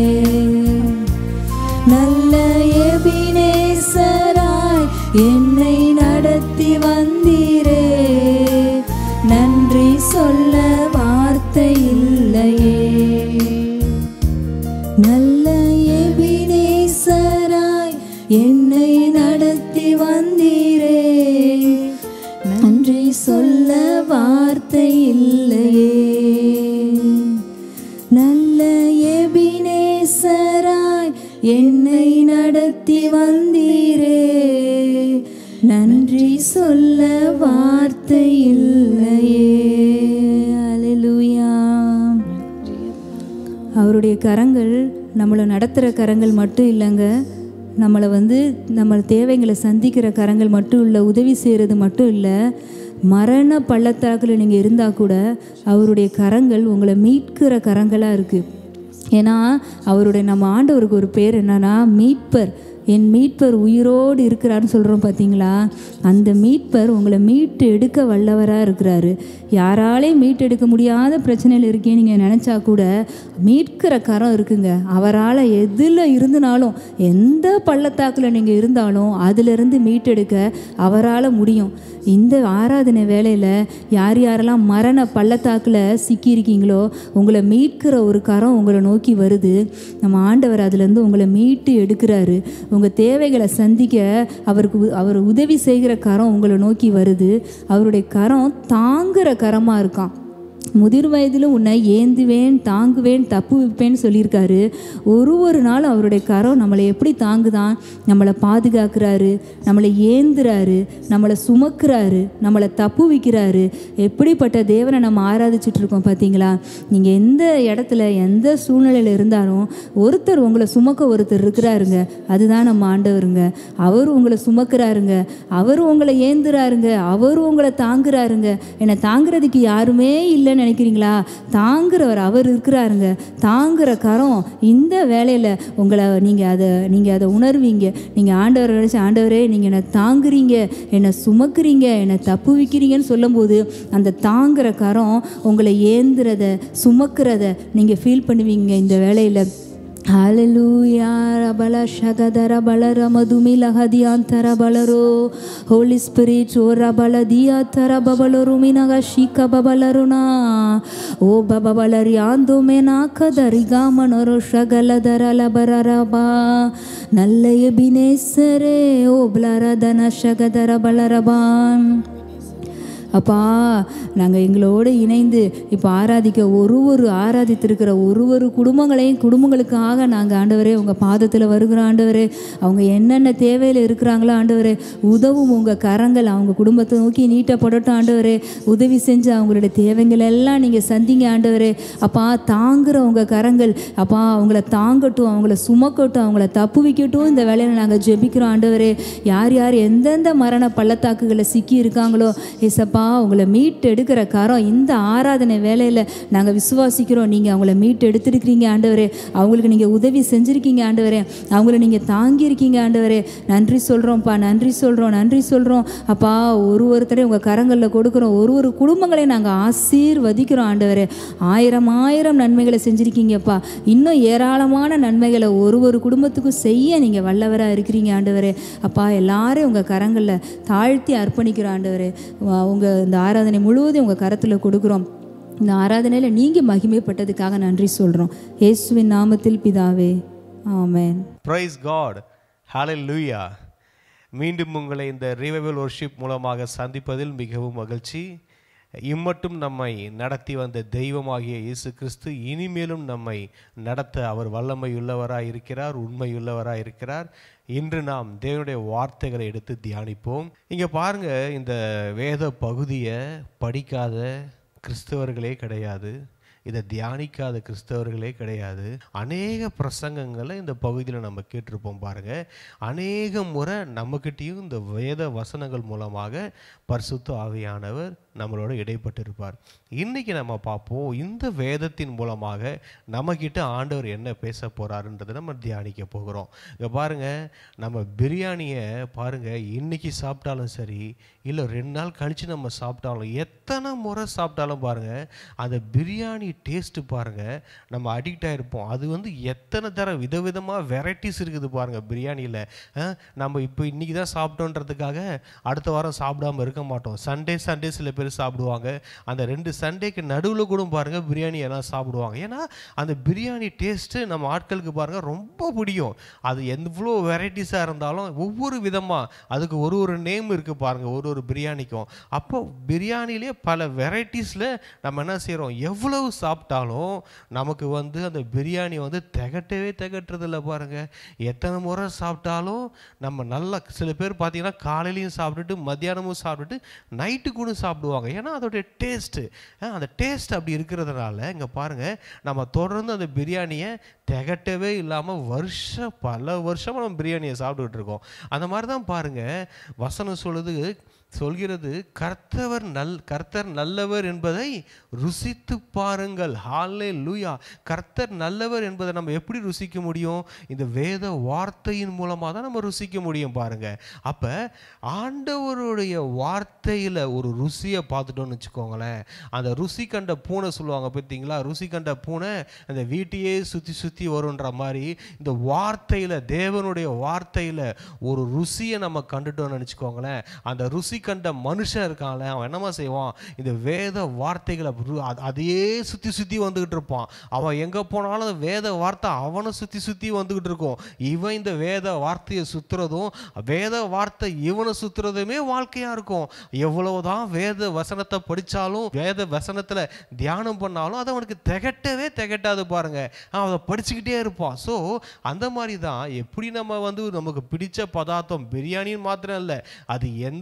நல்ல எபினேசராய் என்னை நடத்தி வந்தீரே நன்றி சொல்ல வார்த்தை இல்லையே நல்ல எபினேசராய் என்னை நடத்தி வந்தீரே நன்றி சொல்ல வார்த்தை இல்லையே நல்ல எபினேசராய் என்னை நடத்தி வந்தீரே நன்றி சொல்ல வார்த்தை இல்லையே அல்லேலூயா அவருடைய கரங்கள் நம்மளை நடத்துகிற கரங்கள் மட்டும் இல்லைங்க நம்மளை வந்து நம்ம தேவைகளை சந்திக்கிற கரங்கள் மட்டும் இல்லை உதவி செய்கிறது மட்டும் இல்லை மரண பள்ளத்தாக்கில் நீங்கள் இருந்தால் கூட அவருடைய கரங்கள் உங்களை மீட்கிற கரங்களாக இருக்குது ஏன்னா அவருடைய நம்ம ஆண்டவருக்கு ஒரு பேர் என்னன்னா மீட்பர் என் மீட்பர் உயிரோடு இருக்கிறாருன்னு சொல்கிறோம் பார்த்தீங்களா அந்த மீட்பர் உங்களை மீட்டு எடுக்க வல்லவராக இருக்கிறாரு யாராலையும் மீட்டெடுக்க முடியாத பிரச்சனையில் இருக்கேன்னு நீங்கள் நினச்சா கூட மீட்கிற கரம் இருக்குங்க அவரால் எதில் இருந்தனாலும் எந்த பள்ளத்தாக்கில் நீங்கள் இருந்தாலும் அதிலிருந்து மீட்டெடுக்க அவரால் முடியும் இந்த ஆராதனை வேலையில் யார் யாரெல்லாம் மரண பள்ளத்தாக்கில் சிக்கியிருக்கீங்களோ உங்களை மீட்கிற ஒரு கரம் உங்களை நோக்கி வருது நம்ம ஆண்டவர் அதுலேருந்து உங்களை மீட்டு எடுக்கிறாரு உங்கள் தேவைகளை சந்திக்க அவருக்கு உ- அவர் உதவி செய்கிற கரம் உங்களை நோக்கி வருது அவருடைய கரம் தாங்குற கரமாக இருக்கான் முதிர் வயதிலும் உன்னை ஏந்துவேன் தாங்குவேன் தப்பு வைப்பேன்னு சொல்லியிருக்காரு ஒரு ஒரு நாள் அவருடைய கரம் நம்மளை எப்படி தாங்குதான் நம்மளை பாதுகாக்கிறாரு நம்மளை ஏந்துறாரு நம்மளை சுமக்கிறாரு நம்மளை தப்பு வைக்கிறாரு எப்படிப்பட்ட தேவனை நம்ம ஆராதிச்சுட்டு இருக்கோம் பார்த்தீங்களா நீங்கள் எந்த இடத்துல எந்த சூழ்நிலையில் இருந்தாலும் ஒருத்தர் உங்களை சுமக்க ஒருத்தர் இருக்கிறாருங்க அதுதான் நம்ம ஆண்டவருங்க அவர் உங்களை சுமக்கிறாருங்க அவர் உங்களை ஏந்துறாருங்க அவர் உங்களை தாங்குறாருங்க என்னை தாங்குறதுக்கு யாருமே இல்லைன்னு முடியலன்னு நினைக்கிறீங்களா தாங்குறவர் அவர் இருக்கிறாருங்க தாங்குற கரம் இந்த வேலையில் உங்களை நீங்கள் அதை நீங்கள் அதை உணர்வீங்க நீங்கள் ஆண்டவர் நினச்சி ஆண்டவரே நீங்கள் என்னை தாங்குறீங்க என்னை சுமக்குறீங்க என்னை தப்பு வைக்கிறீங்கன்னு சொல்லும்போது அந்த தாங்குற கரம் உங்களை ஏந்துறத சுமக்கிறத நீங்கள் ஃபீல் பண்ணுவீங்க இந்த வேலையில் Hallelujah, Rabala Shagadara Balara Madumila Hadiantara Balaro, Holy Spirit, O Rabala Diatara Babaloru Minaga Shika Babalaruna, O Bababalari Ando Menaka Darigamanoro Shagaladara Labararaba, Nallaya Binesere, O Blaradana Shagadara Balaraban. அப்பா நாங்கள் எங்களோடு இணைந்து இப்போ ஆராதிக்க ஒரு ஒரு ஆராதித்திருக்கிற ஒரு ஒரு குடும்பங்களையும் குடும்பங்களுக்காக நாங்கள் ஆண்டவரே உங்கள் பாதத்தில் வருகிற ஆண்டவரே அவங்க என்னென்ன தேவையில் இருக்கிறாங்களோ ஆண்டவரே உதவும் உங்கள் கரங்கள் அவங்க குடும்பத்தை நோக்கி நீட்டப்படட்டும் ஆண்டவரே உதவி செஞ்சு அவங்களுடைய தேவைகள் எல்லாம் நீங்கள் சந்திங்க ஆண்டவரே அப்பா தாங்குற உங்கள் கரங்கள் அப்பா அவங்கள தாங்கட்டும் அவங்கள சுமக்கட்டும் அவங்கள தப்பு வைக்கட்டும் இந்த வேலையில் நாங்கள் ஜெபிக்கிறோம் ஆண்டவரே யார் யார் எந்தெந்த மரண பள்ளத்தாக்குகளை சிக்கி இருக்காங்களோ ஏசப்பா உங்களை மீட்டு எடுக்கிற காரம் இந்த ஆராதனை வேலையில் நாங்கள் விசுவாசிக்கிறோம் நீங்கள் அவங்கள மீட்டு எடுத்திருக்கிறீங்க ஆண்டவரே அவங்களுக்கு நீங்கள் உதவி செஞ்சுருக்கீங்க ஆண்டவரே அவங்கள நீங்கள் தாங்கியிருக்கீங்க ஆண்டவரே நன்றி சொல்கிறோம்ப்பா நன்றி சொல்கிறோம் நன்றி சொல்கிறோம் அப்பா ஒரு ஒருத்தரையும் உங்கள் கரங்களில் கொடுக்குறோம் ஒரு ஒரு குடும்பங்களையும் நாங்கள் ஆசீர்வதிக்கிறோம் ஆண்டவரே ஆயிரம் ஆயிரம் நன்மைகளை செஞ்சுருக்கீங்கப்பா இன்னும் ஏராளமான நன்மைகளை ஒரு ஒரு குடும்பத்துக்கும் செய்ய நீங்கள் வல்லவராக இருக்கிறீங்க ஆண்டவரே அப்பா எல்லாரையும் உங்கள் கரங்களில் தாழ்த்தி அர்ப்பணிக்கிறோம் ஆண்டவரே உங்கள் இந்த ஆராதனை முழுவதும் உங்கள் கரத்தில் கொடுக்குறோம் இந்த ஆராதனையில் நீங்கள் மகிமைப்பட்டதுக்காக நன்றி சொல்கிறோம் இயேசுவின் நாமத்தில் பிதாவே ஆமென் பிரைஸ் காட் ஹalleluya மீண்டும் உங்களை இந்த ரிவைவல் ஒர்ஷிப் மூலமாக சந்திப்பதில் மிகவும் மகிழ்ச்சி இம்மட்டும் நம்மை நடத்தி வந்த தெய்வமாகிய இயேசு கிறிஸ்து இனிமேலும் நம்மை நடத்த அவர் வல்லமையுள்ளவராய் இருக்கிறார் உண்மையுள்ளவராய் இருக்கிறார் இன்று நாம் தேவனுடைய வார்த்தைகளை எடுத்து தியானிப்போம் இங்கே பாருங்க இந்த வேத பகுதியை படிக்காத கிறிஸ்தவர்களே கிடையாது இதை தியானிக்காத கிறிஸ்தவர்களே கிடையாது அநேக பிரசங்கங்களை இந்த பகுதியில் நம்ம கேட்டிருப்போம் பாருங்க அநேக முறை நம்மக்கிட்டேயும் இந்த வேத வசனங்கள் மூலமாக பரிசுத்த ஆவியானவர் நம்மளோட இடைப்பட்டிருப்பார் இன்னைக்கு நம்ம பார்ப்போம் இந்த வேதத்தின் மூலமாக நம்மக்கிட்ட ஆண்டவர் என்ன பேச போறாருன்றதை நம்ம தியானிக்க போகிறோம் இங்கே பாருங்க நம்ம பிரியாணியை பாருங்க இன்னைக்கு சாப்பிட்டாலும் சரி இல்லை ரெண்டு நாள் கழித்து நம்ம சாப்பிட்டாலும் எத்தனை முறை சாப்பிட்டாலும் பாருங்க அந்த பிரியாணி டேஸ்ட்டு பாருங்க நம்ம அடிக்ட் ஆகிருப்போம் அது வந்து எத்தனை தர விதவிதமாக வெரைட்டிஸ் இருக்குது பாருங்க பிரியாணியில் நம்ம இப்போ இன்னைக்கு தான் சாப்பிட்டோன்றதுக்காக அடுத்த வாரம் சாப்பிடாம இருக்க மாட்டோம் சண்டே சண்டே சில பேர் சாப்பிடுவாங்க அந்த ரெண்டு சண்டேக்கு நடுவில் கூட பாருங்க பிரியாணி எல்லாம் சாப்பிடுவாங்க ஏன்னா அந்த பிரியாணி டேஸ்ட்டு நம்ம ஆட்களுக்கு பாருங்க ரொம்ப பிடிக்கும் அது எவ்வளோ வெரைட்டிஸாக இருந்தாலும் ஒவ்வொரு விதமாக அதுக்கு ஒரு ஒரு நேம் இருக்குது பாருங்க ஒரு ஒரு பிரியாணிக்கும் அப்போ பிரியாணிலே பல வெரைட்டிஸில் நம்ம என்ன செய்கிறோம் எவ்வளவு சாப்பிட்டாலும் நமக்கு வந்து அந்த பிரியாணி வந்து திகட்டவே திகட்டுறதில்ல பாருங்க எத்தனை முறை சாப்பிட்டாலும் நம்ம நல்லா சில பேர் பார்த்தீங்கன்னா காலையிலையும் சாப்பிட்டுட்டு மத்தியானமும் சாப்பிட்டுட்டு நைட்டு கூட சாப்பிடுவாங்க ஏன்னா அதோடைய டேஸ்ட்டு அந்த டேஸ்ட் அப்படி இருக்கிறதுனால இங்கே பாருங்கள் நம்ம தொடர்ந்து அந்த பிரியாணியை திகட்டவே இல்லாமல் வருஷம் பல வருஷமாக நம்ம பிரியாணியை சாப்பிட்டுக்கிட்டு இருக்கோம் அந்த மாதிரி தான் பாருங்கள் வசனம் சொல்லுது சொல்கிறது கர்த்தவர் நல் கர்த்தர் நல்லவர் என்பதை ருசித்து பாருங்கள் ஹாலே லூயா கர்த்தர் நல்லவர் என்பதை நம்ம எப்படி ருசிக்க முடியும் இந்த வேத வார்த்தையின் மூலமாக தான் நம்ம ருசிக்க முடியும் பாருங்க அப்போ ஆண்டவருடைய வார்த்தையில் ஒரு ருசியை பார்த்துட்டோம்னு வச்சுக்கோங்களேன் அந்த ருசி கண்ட பூனை சொல்லுவாங்க பார்த்தீங்களா ருசி கண்ட பூனை அந்த வீட்டையே சுற்றி சுற்றி வருன்ற மாதிரி இந்த வார்த்தையில் தேவனுடைய வார்த்தையில் ஒரு ருசியை நம்ம கண்டுட்டோம்னு நினச்சிக்கோங்களேன் அந்த ருசி கண்ட மனுஷன் இருக்கான்ல அவன் என்னமா செய்வான் இந்த வேத வார்த்தைகளை ரு- அது- அதையே சுற்றி சுற்றி வந்துக்கிட்டு இருப்பான் அவன் எங்கே போனாலும் அந்த வேத வார்த்தை அவனை சுற்றி சுற்றி வந்துக்கிட்டு இருக்கும் இவன் இந்த வேத வார்த்தையை சுற்றுறதும் வேத வார்த்தை இவனை சுற்றுறதுமே வாழ்க்கையாக இருக்கும் எவ்வளவுதான் வேத வசனத்தை படித்தாலும் வேத வசனத்தில் தியானம் பண்ணாலும் அது அவனுக்கு திகட்டவே திகட்டாது பாருங்க அவன் அதை படிச்சுக்கிட்டே இருப்பான் ஸோ அந்த மாதிரி தான் எப்படி நம்ம வந்து நமக்கு பிடிச்ச பதார்த்தம் பிரியாணின்னு மாத்திரம் இல்லை அது எந்த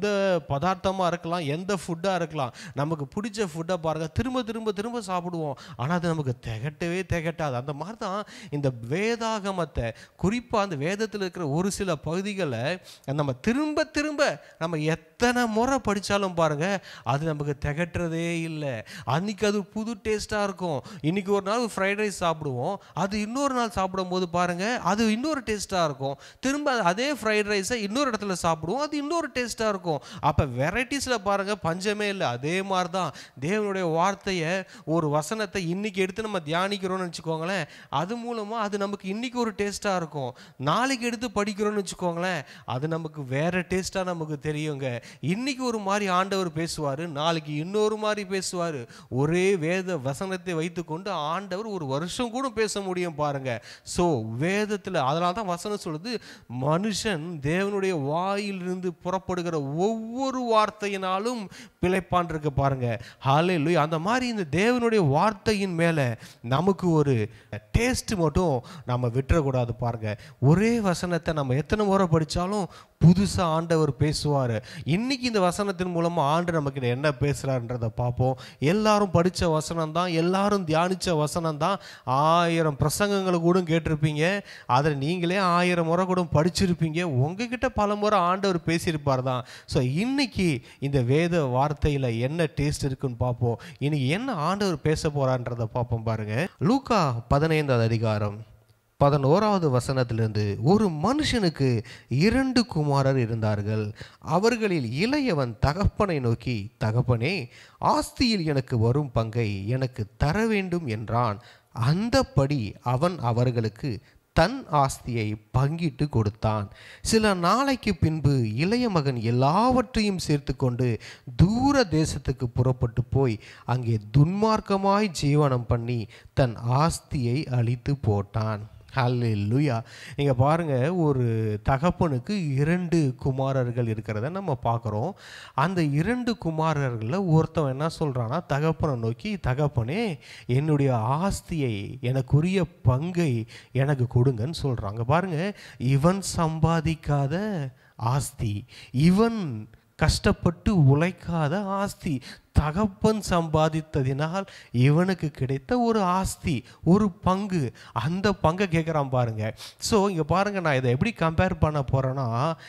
பதார்த்தமாக இருக்கலாம் எந்த ஃபுட்டாக இருக்கலாம் நமக்கு பிடிச்ச ஃபுட்டை பாருங்கள் திரும்ப திரும்ப திரும்ப சாப்பிடுவோம் ஆனால் அது நமக்கு திகட்டவே திகட்டாது அந்த மாதிரி தான் இந்த வேதாகமத்தை குறிப்பாக அந்த வேதத்தில் இருக்கிற ஒரு சில பகுதிகளை நம்ம திரும்ப திரும்ப நம்ம எத்தனை முறை படித்தாலும் பாருங்கள் அது நமக்கு திகட்டுறதே இல்லை அன்னைக்கு அது புது டேஸ்ட்டாக இருக்கும் இன்னைக்கு ஒரு நாள் ஃப்ரைட் ரைஸ் சாப்பிடுவோம் அது இன்னொரு நாள் சாப்பிடும்போது பாருங்கள் அது இன்னொரு டேஸ்ட்டாக இருக்கும் திரும்ப அதே ஃப்ரைட் ரைஸை இன்னொரு இடத்துல சாப்பிடுவோம் அது இன்னொரு டேஸ்ட்டாக இருக்கும் அப்போ வெரைட்டிஸில் பாருங்கள் பஞ்சமே இல்லை அதே மாதிரி தான் தேவனுடைய வார்த்தையை ஒரு வசனத்தை இன்னைக்கு எடுத்து நம்ம தியானிக்கிறோம்னு வச்சுக்கோங்களேன் அது மூலமாக அது நமக்கு இன்னைக்கு ஒரு டேஸ்ட்டாக இருக்கும் நாளைக்கு எடுத்து படிக்கிறோம்னு வச்சுக்கோங்களேன் அது நமக்கு வேற டேஸ்ட்டாக நமக்கு தெரியுங்க இன்னைக்கு ஒரு மாதிரி ஆண்டவர் பேசுவார் நாளைக்கு இன்னொரு மாதிரி பேசுவார் ஒரே வேத வசனத்தை வைத்துக்கொண்டு ஆண்டவர் ஒரு வருஷம் கூட பேச முடியும் பாருங்க ஸோ வேதத்தில் அதனால தான் வசனம் சொல்லுது மனுஷன் தேவனுடைய வாயிலிருந்து புறப்படுகிற ஒவ்வொரு வார்த்தையினாலும் பிழைப்பான் இருக்கு பாருங்க ஹாலே அந்த மாதிரி இந்த தேவனுடைய வார்த்தையின் மேலே நமக்கு ஒரு டேஸ்ட் மட்டும் நம்ம விட்டுறக்கூடாது பாருங்க ஒரே வசனத்தை நம்ம எத்தனை முறை படித்தாலும் புதுசாக ஆண்டவர் பேசுவார் இன்னைக்கு இந்த வசனத்தின் மூலமாக ஆண்டு நமக்கு என்ன பேசுகிறான்றதை பார்ப்போம் எல்லாரும் படித்த வசனம் தான் எல்லாரும் தியானித்த வசனம் தான் ஆயிரம் பிரசங்கங்களை கூட கேட்டிருப்பீங்க அதை நீங்களே ஆயிரம் முறை கூட படிச்சிருப்பீங்க உங்ககிட்ட பல முறை ஆண்டவர் பேசியிருப்பார் தான் ஸோ இன்னைக்கு இந்த வேத வார்த்தையில் என்ன டேஸ்ட் இருக்குன்னு பார்ப்போம் இன்னைக்கு என்ன ஆண்டவர் பேச போறான்றதை பார்ப்போம் பாருங்க லூக்கா பதினைந்தாவது அதிகாரம் பதினோராவது வசனத்திலிருந்து ஒரு மனுஷனுக்கு இரண்டு குமாரர் இருந்தார்கள் அவர்களில் இளையவன் தகப்பனை நோக்கி தகப்பனே ஆஸ்தியில் எனக்கு வரும் பங்கை எனக்கு தர வேண்டும் என்றான் அந்தப்படி அவன் அவர்களுக்கு தன் ஆஸ்தியை பங்கிட்டு கொடுத்தான் சில நாளைக்கு பின்பு இளைய மகன் எல்லாவற்றையும் சேர்த்து கொண்டு தூர தேசத்துக்கு புறப்பட்டு போய் அங்கே துன்மார்க்கமாய் ஜீவனம் பண்ணி தன் ஆஸ்தியை அழித்து போட்டான் ஹல்லேலூயா நீங்கள் பாருங்கள் ஒரு தகப்பனுக்கு இரண்டு குமாரர்கள் இருக்கிறத நம்ம பார்க்குறோம் அந்த இரண்டு குமாரர்களில் ஒருத்தவன் என்ன சொல்கிறான்னா தகப்பனை நோக்கி தகப்பனே என்னுடைய ஆஸ்தியை எனக்குரிய பங்கை எனக்கு கொடுங்கன்னு சொல்கிறாங்க பாருங்கள் இவன் சம்பாதிக்காத ஆஸ்தி இவன் கஷ்டப்பட்டு உழைக்காத ஆஸ்தி தகப்பன் சம்பாதித்ததினால் இவனுக்கு கிடைத்த ஒரு ஆஸ்தி ஒரு பங்கு அந்த பங்கை கேட்குறான் பாருங்க ஸோ இங்கே பாருங்க நான் இதை எப்படி கம்பேர் பண்ண போகிறேன்னா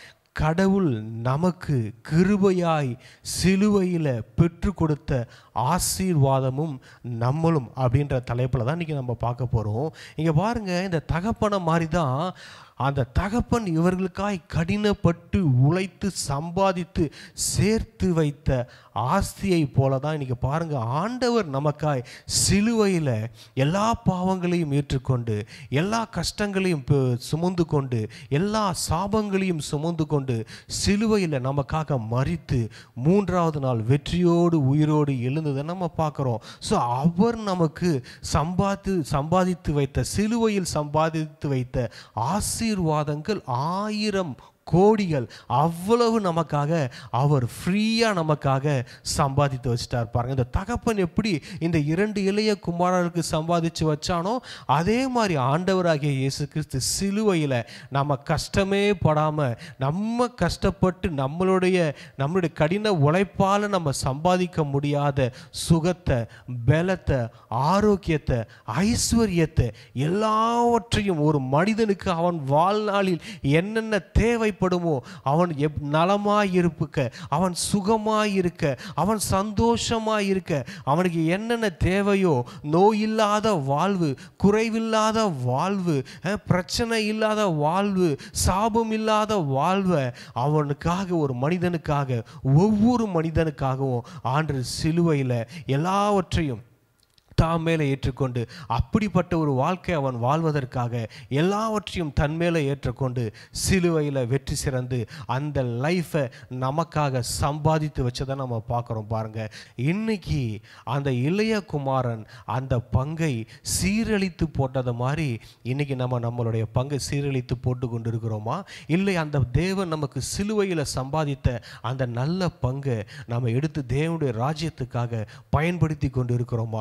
கடவுள் நமக்கு கிருபையாய் சிலுவையில் பெற்று கொடுத்த ஆசீர்வாதமும் நம்மளும் அப்படின்ற தலைப்பில் தான் இன்றைக்கி நம்ம பார்க்க போகிறோம் இங்கே பாருங்கள் இந்த தகப்பனை மாதிரி தான் அந்த தகப்பன் இவர்களுக்காய் கடினப்பட்டு உழைத்து சம்பாதித்து சேர்த்து வைத்த ஆஸ்தியை போல தான் இன்றைக்கி பாருங்கள் ஆண்டவர் நமக்காய் சிலுவையில் எல்லா பாவங்களையும் ஏற்றுக்கொண்டு எல்லா கஷ்டங்களையும் பு- சுமந்து கொண்டு எல்லா சாபங்களையும் சுமந்து கொண்டு சிலுவையில் நமக்காக மறித்து மூன்றாவது நாள் வெற்றியோடு உயிரோடு எழுந்ததை நம்ம பார்க்குறோம் ஸோ அவர் நமக்கு சம்பாதி சம்பாதித்து வைத்த சிலுவையில் சம்பாதித்து வைத்த ஆசீர்வாதங்கள் ஆயிரம் கோடிகள் அவ்வளவு நமக்காக அவர் ஃப்ரீயாக நமக்காக சம்பாதித்து வச்சுட்டார் பாருங்க இந்த தகப்பன் எப்படி இந்த இரண்டு இளைய குமாரர்களுக்கு சம்பாதிச்சு வச்சானோ அதே மாதிரி ஆண்டவராகிய இயேசு கிறிஸ்து சிலுவையில் நம்ம கஷ்டமே படாமல் நம்ம கஷ்டப்பட்டு நம்மளுடைய நம்மளுடைய கடின உழைப்பால் நம்ம சம்பாதிக்க முடியாத சுகத்தை பலத்தை ஆரோக்கியத்தை ஐஸ்வர்யத்தை எல்லாவற்றையும் ஒரு மனிதனுக்கு அவன் வாழ்நாளில் என்னென்ன தேவைப்படுமோ அவன் எப் நலமாய் இருக்க அவன் சுகமாய் இருக்க அவன் சந்தோஷமாய் இருக்க அவனுக்கு என்னென்ன தேவையோ நோயில்லாத வாழ்வு குறைவில்லாத வாழ்வு அஹ், பிரச்சனை இல்லாத வாழ்வு சாபம் இல்லாத வாழ்வை அவனுக்காக ஒரு மனிதனுக்காக ஒவ்வொரு மனிதனுக்காகவும் ஆண்டு சிலுவையில் எல்லாவற்றையும் தாம் மேலே ஏற்றுக்கொண்டு அப்படிப்பட்ட ஒரு வாழ்க்கை அவன் வாழ்வதற்காக எல்லாவற்றையும் தன் மேலே ஏற்றுக்கொண்டு சிலுவையில் வெற்றி சிறந்து அந்த லைஃப்பை நமக்காக சம்பாதித்து வச்சதை நம்ம பார்க்குறோம் பாருங்க இன்னைக்கு அந்த இளைய குமாரன் அந்த பங்கை சீரழித்து போட்டது மாதிரி இன்னைக்கு நம்ம நம்மளுடைய பங்கை சீரழித்து போட்டு கொண்டு இருக்கிறோமா இல்லை அந்த தேவன் நமக்கு சிலுவையில் சம்பாதித்த அந்த நல்ல பங்கை நம்ம எடுத்து தேவனுடைய ராஜ்யத்துக்காக பயன்படுத்தி கொண்டு இருக்கிறோமா இதை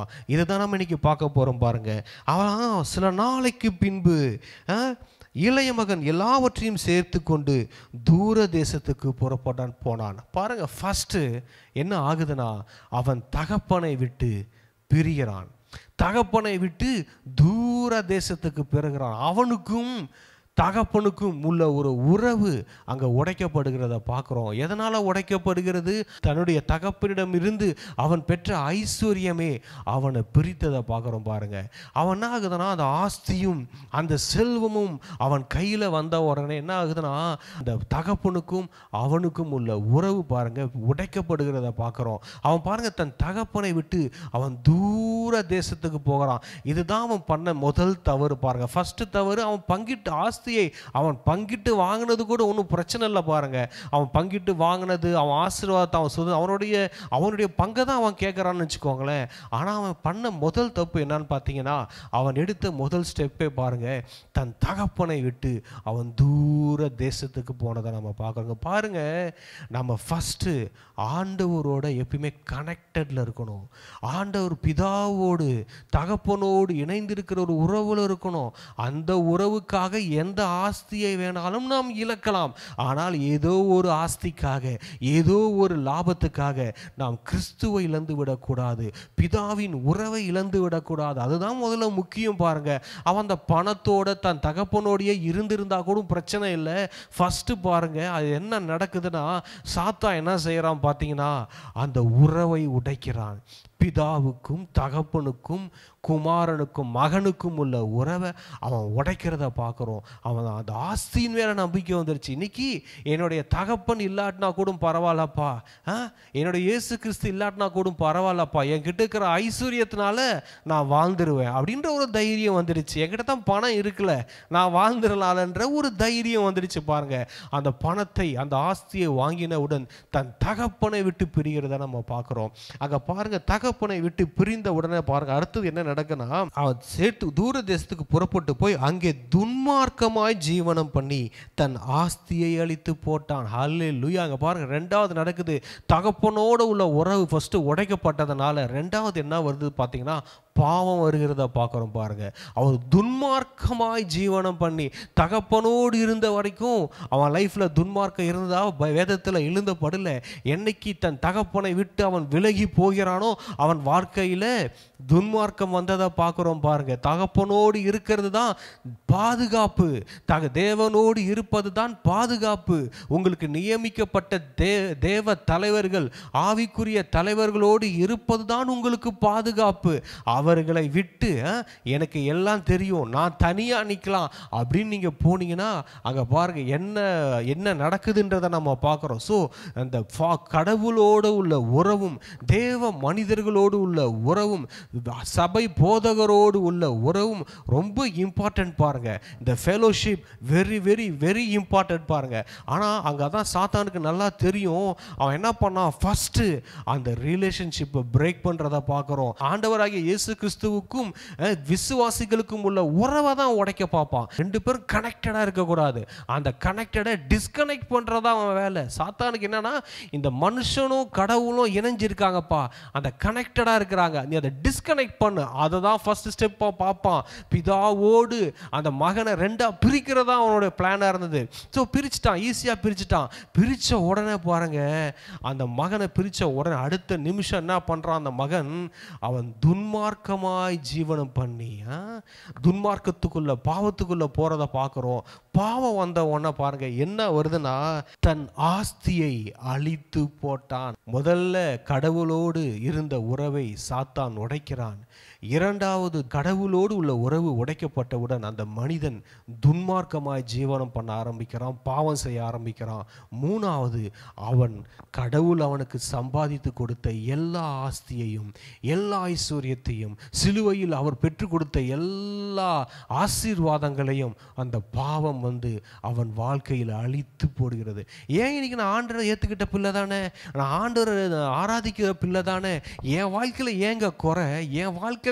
இதுதான் நம்ம இன்னைக்கு பார்க்க போகிறோம் பாருங்க அவன் சில நாளைக்கு பின்பு ஆ, இளைய மகன் எல்லாவற்றையும் சேர்த்து கொண்டு தூர தேசத்துக்கு புறப்பட்டான் போனான் பாருங்க ஃபர்ஸ்ட் என்ன ஆகுதுன்னா அவன் தகப்பனை விட்டு பிரிகிறான் தகப்பனை விட்டு தூர தேசத்துக்கு பிறகுறான் அவனுக்கும் தகப்பனுக்கும் உள்ள ஒரு உறவு அங்கே உடைக்கப்படுகிறத பார்க்குறோம் எதனால் உடைக்கப்படுகிறது தன்னுடைய தகப்பனிடம் இருந்து அவன் பெற்ற ஐஸ்வர்யமே அவனை பிரித்ததை பார்க்குறோம் பாருங்க அவன் என்ன ஆகுதுன்னா அந்த ஆஸ்தியும் அந்த செல்வமும் அவன் கையில் வந்த உடனே என்ன ஆகுதுன்னா அந்த தகப்பனுக்கும் அவனுக்கும் உள்ள உறவு பாருங்க உடைக்கப்படுகிறத பார்க்குறோம் அவன் பாருங்க தன் தகப்பனை விட்டு அவன் தூர தேசத்துக்கு போகிறான் இதுதான் அவன் பண்ண முதல் தவறு பாருங்க ஃபர்ஸ்ட் தவறு அவன் பங்கிட்டு ஆஸ்தியை அவன் பங்கிட்டு வாங்கினது கூட ஒன்றும் பிரச்சனை இல்லை பாருங்க அவன் பங்கிட்டு வாங்கினது அவன் ஆசீர்வாதத்தை அவன் சொந்த அவனுடைய அவனுடைய பங்கை தான் அவன் கேட்குறான்னு வச்சுக்கோங்களேன் ஆனால் அவன் பண்ண முதல் தப்பு என்னன்னு பார்த்தீங்கன்னா அவன் எடுத்த முதல் ஸ்டெப்பே பாருங்க தன் தகப்பனை விட்டு அவன் தூர தேசத்துக்கு போனதை நம்ம பார்க்குறோங்க பாருங்க நம்ம ஃபஸ்ட்டு ஆண்டவரோட எப்பயுமே கனெக்டடில் இருக்கணும் ஆண்டவர் பிதாவோடு தகப்பனோடு இணைந்திருக்கிற ஒரு உறவில் இருக்கணும் அந்த உறவுக்காக எந்த ஆஸ்தியை வேணாலும் நாம் இழக்கலாம் ஆனால் ஏதோ ஒரு ஆஸ்திக்காக ஏதோ ஒரு லாபத்துக்காக நாம் கிறிஸ்துவை இழந்து விடக்கூடாது பிதாவின் உறவை இழந்து விடக்கூடாது அதுதான் முதல்ல முக்கியம் பாருங்க அவன் அந்த பணத்தோட தன் தகப்பனோடையே இருந்திருந்தா கூட பிரச்சனை இல்லை ஃபஸ்ட்டு பாருங்க அது என்ன நடக்குதுன்னா சாத்தா என்ன செய்கிறான் பார்த்தீங்கன்னா அந்த உறவை உடைக்கிறான் பிதாவுக்கும் தகப்பனுக்கும் குமாரனுக்கும் மகனுக்கும் உள்ள உறவை அவன் உடைக்கிறத பார்க்குறோம் அவன் அந்த ஆஸ்தியின் மேலே நம்பிக்கை வந்துருச்சு இன்னைக்கு என்னுடைய தகப்பன் இல்லாட்டினா கூட பரவாயில்லப்பா ஆ என்னுடைய இயேசு கிறிஸ்து இல்லாட்டினா கூட பரவாயில்லப்பா என்கிட்ட இருக்கிற ஐஸ்வர்யத்தினால நான் வாழ்ந்துருவேன் அப்படின்ற ஒரு தைரியம் வந்துடுச்சு என்கிட்ட தான் பணம் இருக்குல்ல நான் வாழ்ந்துடலாம்ன்ற ஒரு தைரியம் வந்துடுச்சு பாருங்க அந்த பணத்தை அந்த ஆஸ்தியை வாங்கினவுடன் தன் தகப்பனை விட்டு பிரிகிறத நம்ம பார்க்குறோம் அங்கே பாருங்க தகப்பனை விட்டு பிரிந்த உடனே பாருங்க அடுத்தது என்ன நடக்குன்னா அவன் சேர்த்து தூர தேசத்துக்கு புறப்பட்டு போய் அங்கே துன்மார்க்கமாய் ஜீவனம் பண்ணி தன் ஆஸ்தியை அழித்து போட்டான் ஹல்லே லுயா அங்கே பாருங்க ரெண்டாவது நடக்குது தகப்பனோட உள்ள உறவு ஃபர்ஸ்ட் உடைக்கப்பட்டதுனால ரெண்டாவது என்ன வருது பார்த்தீங்கன்னா பாவம் வருகிறத பார்க்குறோம் பாருங்க அவர் துன்மார்க்கமாய் ஜீவனம் பண்ணி தகப்பனோடு இருந்த வரைக்கும் அவன் லைஃப்பில் துன்மார்க்கம் இருந்ததா ப- வேதத்தில் எழுந்தப்படல என்னைக்கு தன் தகப்பனை விட்டு அவன் விலகி போகிறானோ அவன் வாழ்க்கையில் துன்மார்க்கம் வந்ததை பார்க்குறோம் பாருங்க தகப்பனோடு இருக்கிறது தான் பாதுகாப்பு தக தேவனோடு இருப்பது தான் பாதுகாப்பு உங்களுக்கு நியமிக்கப்பட்ட தே தேவ தலைவர்கள் ஆவிக்குரிய தலைவர்களோடு இருப்பது தான் உங்களுக்கு பாதுகாப்பு அவர்களை விட்டு அஹ், எனக்கு எல்லாம் தெரியும் நான் தனியாக நிற்கலாம் அப்படின்னு நீங்கள் போனீங்கன்னா அங்கே பாருங்க என்ன என்ன நடக்குதுன்றதை நம்ம பார்க்குறோம் ஸோ அந்த ஃபா- கடவுளோடு உள்ள உறவும் தேவ மனிதர்களோடு உள்ள உறவும் சபை போதகரோடு உள்ள உறவும் ரொம்ப இம்பார்ட்டன்ட் பாருங்க இந்த fellowship very very very important பாருங்க ஆனால் அங்கே தான் சாத்தானுக்கு நல்லா தெரியும் அவன் என்ன பண்ணான் ஃபர்ஸ்ட் அந்த ரிலேஷன்ஷிப்பை பிரேக் பண்ணுறத பார்க்குறோம் ஆண்டவராகிய இயேசு கிறிஸ்துவுக்கும் அஹ், விசுவாசிகளுக்கும் உள்ள உறவை தான் உடைக்க பார்ப்பான் ரெண்டு பேரும் கனெக்டடாக இருக்கக்கூடாது அந்த கனெக்டடை டிஸ்கனெக்ட் பண்ணுறதா அவன் வேலை சாத்தானுக்கு என்னன்னா இந்த மனுஷனும் கடவுளும் இணைஞ்சிருக்காங்கப்பா அந்த கனெக்டடாக இருக்கிறாங்க நீ அதை டிஸ்கனெக்ட் பண்ணு அதை தான் ஃபர்ஸ்ட் ஸ்டெப்பாக பார்ப்பான் பிதாவோடு அந்த மகனை ரெண்டாக பிரிக்கிறதா அவனோட பிளானாக இருந்தது ஸோ பிரிச்சுட்டான் ஈஸியாக பிரிச்சுட்டான் பிரித்த உடனே பாருங்க அந்த மகனை பிரித்த உடனே அடுத்த நிமிஷம் என்ன பண்ணுறான் அந்த மகன் அவன் துன்மார்க்கமாய் ஜீவனம் பண்ணி ஆ, துன்மார்க்கத்துக்குள்ள பாவத்துக்குள்ள போகிறத பார்க்குறோம் பாவம் வந்த உடனே பாருங்க என்ன வருதுன்னா தன் ஆஸ்தியை அழித்து போட்டான் முதல்ல கடவுளோடு இருந்த உறவை சாத்தான் உடைக்கிறான் இரண்டாவது கடவுளோடு உள்ள உறவு உடைக்கப்பட்டவுடன் அந்த மனிதன் துன்மார்க்கமாய் ஜீவனம் பண்ண ஆரம்பிக்கிறான் பாவம் செய்ய ஆரம்பிக்கிறான் மூணாவது அவன் கடவுள் அவனுக்கு சம்பாதித்து கொடுத்த எல்லா ஆஸ்தியையும் எல்லா ஐஸ்வர்யத்தையும் சிலுவையில் அவர் பெற்றுக் கொடுத்த எல்லா ஆசீர்வாதங்களையும் அந்த பாவம் வந்து அவன் வாழ்க்கையில் அழித்து போடுகிறது ஏன் இன்னைக்கு நான் ஆண்டரை ஏற்றுக்கிட்ட பிள்ளை தானே நான் ஆண்டரை ஆராதிக்கிற பிள்ளை தானே என் வாழ்க்கையில் ஏங்க குறை என் வாழ்க்கையில்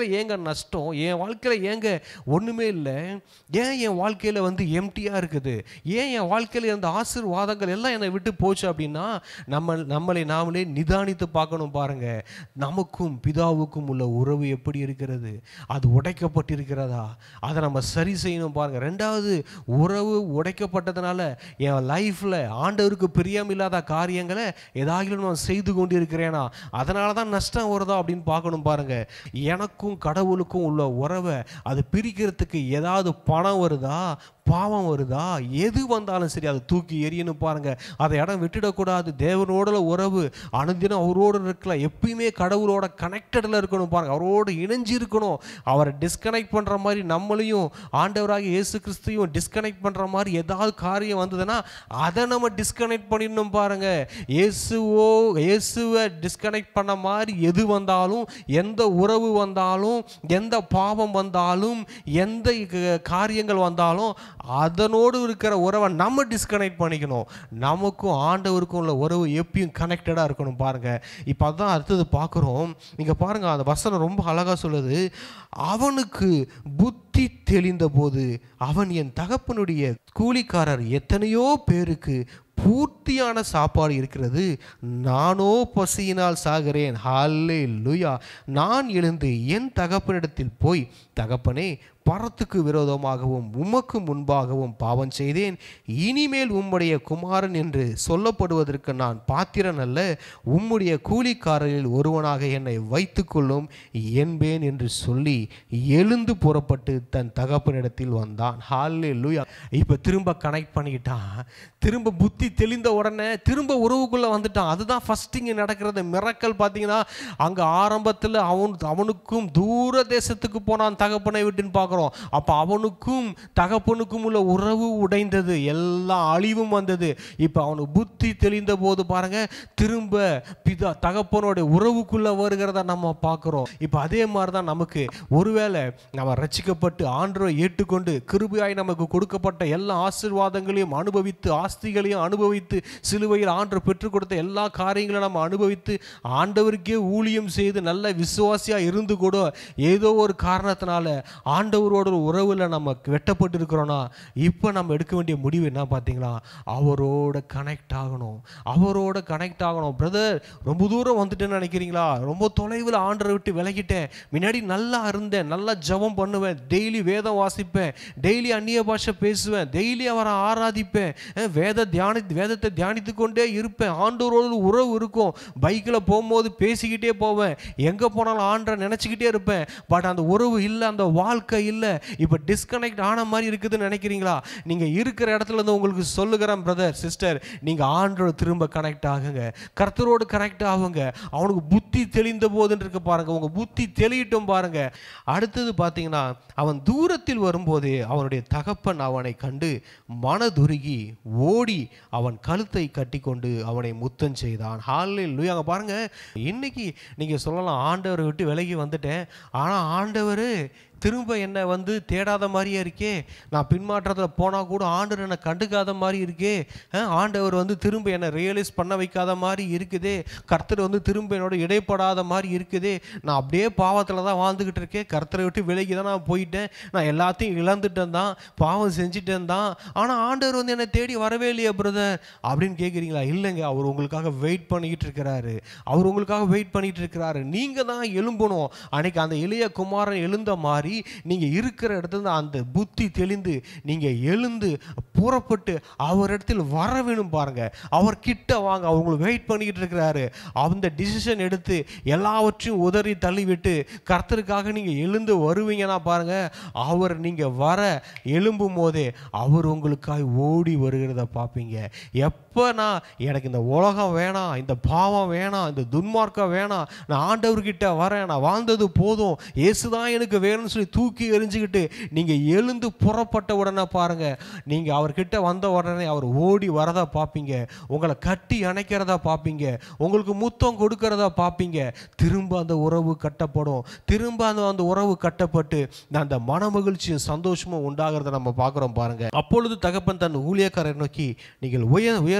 வாழ்க்கையில் ஏங்க நஷ்டம் என் வாழ்க்கையில் ஏங்க ஒன்றுமே இல்லை ஏன் என் வாழ்க்கையில் வந்து எம்டியாக இருக்குது ஏன் என் வாழ்க்கையில் இருந்த ஆசீர்வாதங்கள் எல்லாம் என்னை விட்டு போச்சு அப்படின்னா நம்ம நம்மளை நாமளே நிதானித்து பார்க்கணும் பாருங்க நமக்கும் பிதாவுக்கும் உள்ள உறவு எப்படி இருக்கிறது அது உடைக்கப்பட்டிருக்கிறதா அதை நம்ம சரி செய்யணும் பாருங்க ரெண்டாவது உறவு உடைக்கப்பட்டதுனால என் லைஃப்பில் ஆண்டவருக்கு பிரியமில்லாத காரியங்களை ஏதாகிலும் நான் செய்து கொண்டிருக்கிறேனா அதனால தான் நஷ்டம் வருதா அப்படின்னு பார்க்கணும் பாருங்க எனக்கும் கடவுளுக்கும் உள்ள உறவை அது பிரிக்கிறதுக்கு ஏதாவது பணம் வருதா பாவம் வருதா எது வந்தாலும் சரி அதை தூக்கி எரியணும் பாருங்க அதை இடம் விட்டுடக்கூடாது தேவனோட உறவு அனுதினம் அவரோடு இருக்கலாம் எப்பயுமே கடவுளோட கனெக்டடில் இருக்கணும் பாருங்க அவரோடு இணைஞ்சு இருக்கணும் அவரை டிஸ்கனெக்ட் பண்ணுற மாதிரி நம்மளையும் ஆண்டவராக இயேசு கிறிஸ்தையும் டிஸ்கனெக்ட் பண்ணுற மாதிரி ஏதாவது காரியம் வந்ததுன்னா அதை நம்ம டிஸ்கனெக்ட் பண்ணிடணும் பாருங்க இயேசுவோ இயேசுவை டிஸ்கனெக்ட் பண்ண மாதிரி எது வந்தாலும் எந்த உறவு வந்தாலும் எந்த பாவம் வந்தாலும் எந்த க- காரியங்கள் வந்தாலும் அதனோடு இருக்கிற உறவை நம்ம டிஸ்கனெக்ட் பண்ணிக்கணும் நமக்கும் ஆண்டவருக்கும் உள்ள உறவு எப்பயும் கனெக்டடாக இருக்கணும் பாருங்க இப்போ அதான் அடுத்தது பார்க்குறோம் இங்கே பாருங்க அந்த வசனம் ரொம்ப அழகாக சொல்லுது அவனுக்கு புத்தி தெளிந்த போது அவன் என் தகப்பனுடைய கூலிக்காரர் எத்தனையோ பேருக்கு பூர்த்தியான சாப்பாடு இருக்கிறது நானோ பசியினால் சாகிறேன் ஹாலே லுயா நான் எழுந்து என் தகப்பனிடத்தில் போய் தகப்பனே பரத்துக்கு விரோதமாகவும் உமக்கு முன்பாகவும் பாவம் செய்தேன் இனிமேல் உம்முடைய குமாரன் என்று சொல்லப்படுவதற்கு நான் பாத்திரன் அல்ல உம்முடைய கூலிக்காரரில் ஒருவனாக என்னை வைத்துக்கொள்ளும் என்பேன் என்று சொல்லி எழுந்து புறப்பட்டு தன் தகப்பனிடத்தில் வந்தான் ஹாலே லுயா இப்போ திரும்ப கனெக்ட் பண்ணிக்கிட்டான் திரும்ப புத்தி தெளிந்த உடனே திரும்ப உறவுக்குள்ளே வந்துட்டான் அதுதான் ஃபஸ்ட் இங்கே நடக்கிறது மிரக்கல் பார்த்தீங்கன்னா அங்கே ஆரம்பத்தில் அவன் அவனுக்கும் தூர தேசத்துக்கு போனான் தகப்பனை விட்டுன்னு பார்க்குறோம் அப்போ அவனுக்கும் தகப்பனுக்கும் உள்ள உறவு உடைந்தது எல்லாம் அழிவும் வந்தது இப்போ அவனுக்கு புத்தி தெளிந்த போது பாருங்க திரும்ப பிதா தகப்பனோட உறவுக்குள்ளே வருகிறத நம்ம பார்க்குறோம் இப்போ அதே மாதிரி தான் நமக்கு ஒருவேளை நம்ம ரட்சிக்கப்பட்டு ஆண்டரை ஏற்றுக்கொண்டு கிருபையாய் நமக்கு கொடுக்கப்பட்ட எல்லா ஆசீர்வாதங்களையும் அனுபவித்து ஆஸ்திகளையும் அனுபவித்து சிலுவையில் ஆண்டர் பெற்றுக் கொடுத்த எல்லா காரியங்களையும் நம்ம அனுபவித்து ஆண்டவருக்கே ஊழியம் செய்து நல்ல விசுவாசியாக இருந்து கூட ஏதோ ஒரு காரணத்தினால ஆண்டவரோட ஒரு உறவில் நம்ம வெட்டப்பட்டு இருக்கிறோன்னா இப்போ நம்ம எடுக்க வேண்டிய முடிவு என்ன பார்த்தீங்களா அவரோட கனெக்ட் ஆகணும் அவரோட கனெக்ட் ஆகணும் பிரதர் ரொம்ப தூரம் வந்துட்டேன்னு நினைக்கிறீங்களா ரொம்ப தொலைவில் ஆண்டரை விட்டு விலகிட்டேன் முன்னாடி நல்லா இருந்தேன் நல்லா ஜெபம் பண்ணுவேன் டெய்லி வேதம் வாசிப்பேன் டெய்லி அந்நிய பாஷை பேசுவேன் டெய்லி அவரை ஆராதிப்பேன் அஹ் வேத தியானி வேதத்தை தியானித்து கொண்டே இருப்பேன் ஆண்டவரோட உறவு இருக்கும் பைக்கில் போகும்போது பேசிக்கிட்டே போவேன் எங்கே போனாலும் ஆண்டரை நினச்சிக்கிட்டே இருப்பேன் பட் அந்த உறவு இல்லை அந்த வாழ்க்கை இல்லை இப்போ டிஸ்கனெக்ட் ஆன மாதிரி இருக்குதுன்னு நினைக்கிறீங்களா நீங்கள் இருக்கிற இடத்துல இருந்து உங்களுக்கு சொல்லுகிறேன் பிரதர் சிஸ்டர் நீங்கள் ஆண்டோட திரும்ப கனெக்ட் ஆகுங்க கர்த்தரோடு கனெக்ட் ஆகுங்க அவனுக்கு புத்தி தெளிந்த போதுன்னு இருக்கு பாருங்க உங்க புத்தி தெளியட்டும் பாருங்க அடுத்தது பார்த்தீங்கன்னா அவன் தூரத்தில் வரும்போதே அவனுடைய தகப்பன் அவனை கண்டு மனதுருகி ஓடி அவன் கழுத்தை கட்டிக்கொண்டு அவனை முத்தம் செய்தான் ஹாலில் அங்கே பாருங்க இன்னைக்கு நீங்க சொல்லலாம் ஆண்டவரை விட்டு விலகி வந்துட்டேன் ஆனால் ஆண்டவர் திரும்ப என்னை வந்து தேடாத மாதிரியே இருக்கே நான் பின்மாற்றத்தில் போனால் கூட ஆண்டவர் என்னை கண்டுக்காத மாதிரி இருக்கே அஹ், ஆண்டவர் வந்து திரும்ப என்னை ரியலைஸ் பண்ண வைக்காத மாதிரி இருக்குதே கர்த்தர் வந்து திரும்ப என்னோட இடைப்படாத மாதிரி இருக்குதே நான் அப்படியே பாவத்தில் தான் வாழ்ந்துக்கிட்டு இருக்கேன் கர்த்தரை விட்டு விலகி தான் நான் போயிட்டேன் நான் எல்லாத்தையும் இழந்துட்டேன் தான் பாவம் செஞ்சுட்டேன் தான் ஆனால் ஆண்டவர் வந்து என்னை தேடி வரவே இல்லையா பிரதர் அப்படின்னு கேட்குறீங்களா இல்லைங்க அவர் உங்களுக்காக வெயிட் பண்ணிக்கிட்டு இருக்கிறாரு அவர் உங்களுக்காக வெயிட் பண்ணிட்டு இருக்கிறாரு நீங்கள் தான் எழும்பணும் அன்னைக்கு அந்த இளைய குமாரன் எழுந்த மாதிரி நீங்கள் இருக்கிற இடத்துல அந்த புத்தி தெளிந்து நீங்கள் எழுந்து புறப்பட்டு அவர் இடத்தில் வர வேணும் பாருங்க அவர் கிட்ட வாங்க அவர் உங்களுக்கு வெயிட் பண்ணிக்கிட்டு இருக்கிறாரு அந்த டிசிஷன் எடுத்து எல்லாவற்றையும் உதறி தள்ளிவிட்டு கர்த்தருக்காக நீங்கள் எழுந்து வருவீங்கன்னா பாருங்க அவர் நீங்கள் வர எழும்பும் போதே அவர் உங்களுக்காக ஓடி வருகிறத பார்ப்பீங்க எப்போ நான் எனக்கு இந்த உலகம் வேணாம் இந்த பாவம் வேணாம் இந்த துன்மார்க்கம் வேணாம் நான் ஆண்டவர்கிட்ட வரேன் நான் வாழ்ந்தது போதும் இயேசுதான் எனக்கு வேணும்னு சொல்லி தூக்கி எறிஞ்சுக்கிட்டு நீங்கள் எழுந்து புறப்பட்ட உடனே பாருங்க நீங்கள் அவர்கிட்ட வந்த உடனே அவர் ஓடி வரதா பார்ப்பீங்க உங்களை கட்டி அணைக்கிறதா பார்ப்பீங்க உங்களுக்கு முத்தம் கொடுக்கறதா பார்ப்பீங்க திரும்ப அந்த உறவு கட்டப்படும் திரும்ப அந்த அந்த உறவு கட்டப்பட்டு அந்த மனமகிழ்ச்சியும் சந்தோஷமும் உண்டாகிறத நம்ம பார்க்குறோம் பாருங்க அப்பொழுது தகப்பன் தன் ஊழியக்காரரை நோக்கி நீங்கள் உயர் உயர்ந்த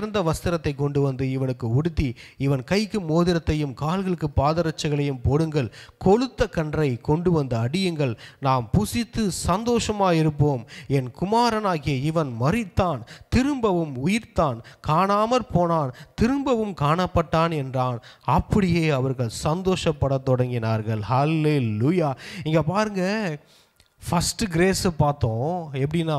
உயர்ந்த வஸ்திரத்தை கொண்டு வந்து இவனுக்கு உடுத்தி இவன் கைக்கு மோதிரத்தையும் கால்களுக்கு பாதரட்சைகளையும் போடுங்கள் கொளுத்த கன்றை கொண்டு வந்து அடியுங்கள் நாம் புசித்து சந்தோஷமாயிருப்போம் என் குமாரனாகிய இவன் மரித்தான் திரும்பவும் உயிர்த்தான் காணாமற் போனான் திரும்பவும் காணப்பட்டான் என்றான் அப்படியே அவர்கள் சந்தோஷப்படத் தொடங்கினார்கள் ஹல்லே லூயா இங்க பாருங்க ஃபஸ்ட்டு கிரேஸை பார்த்தோம் எப்படின்னா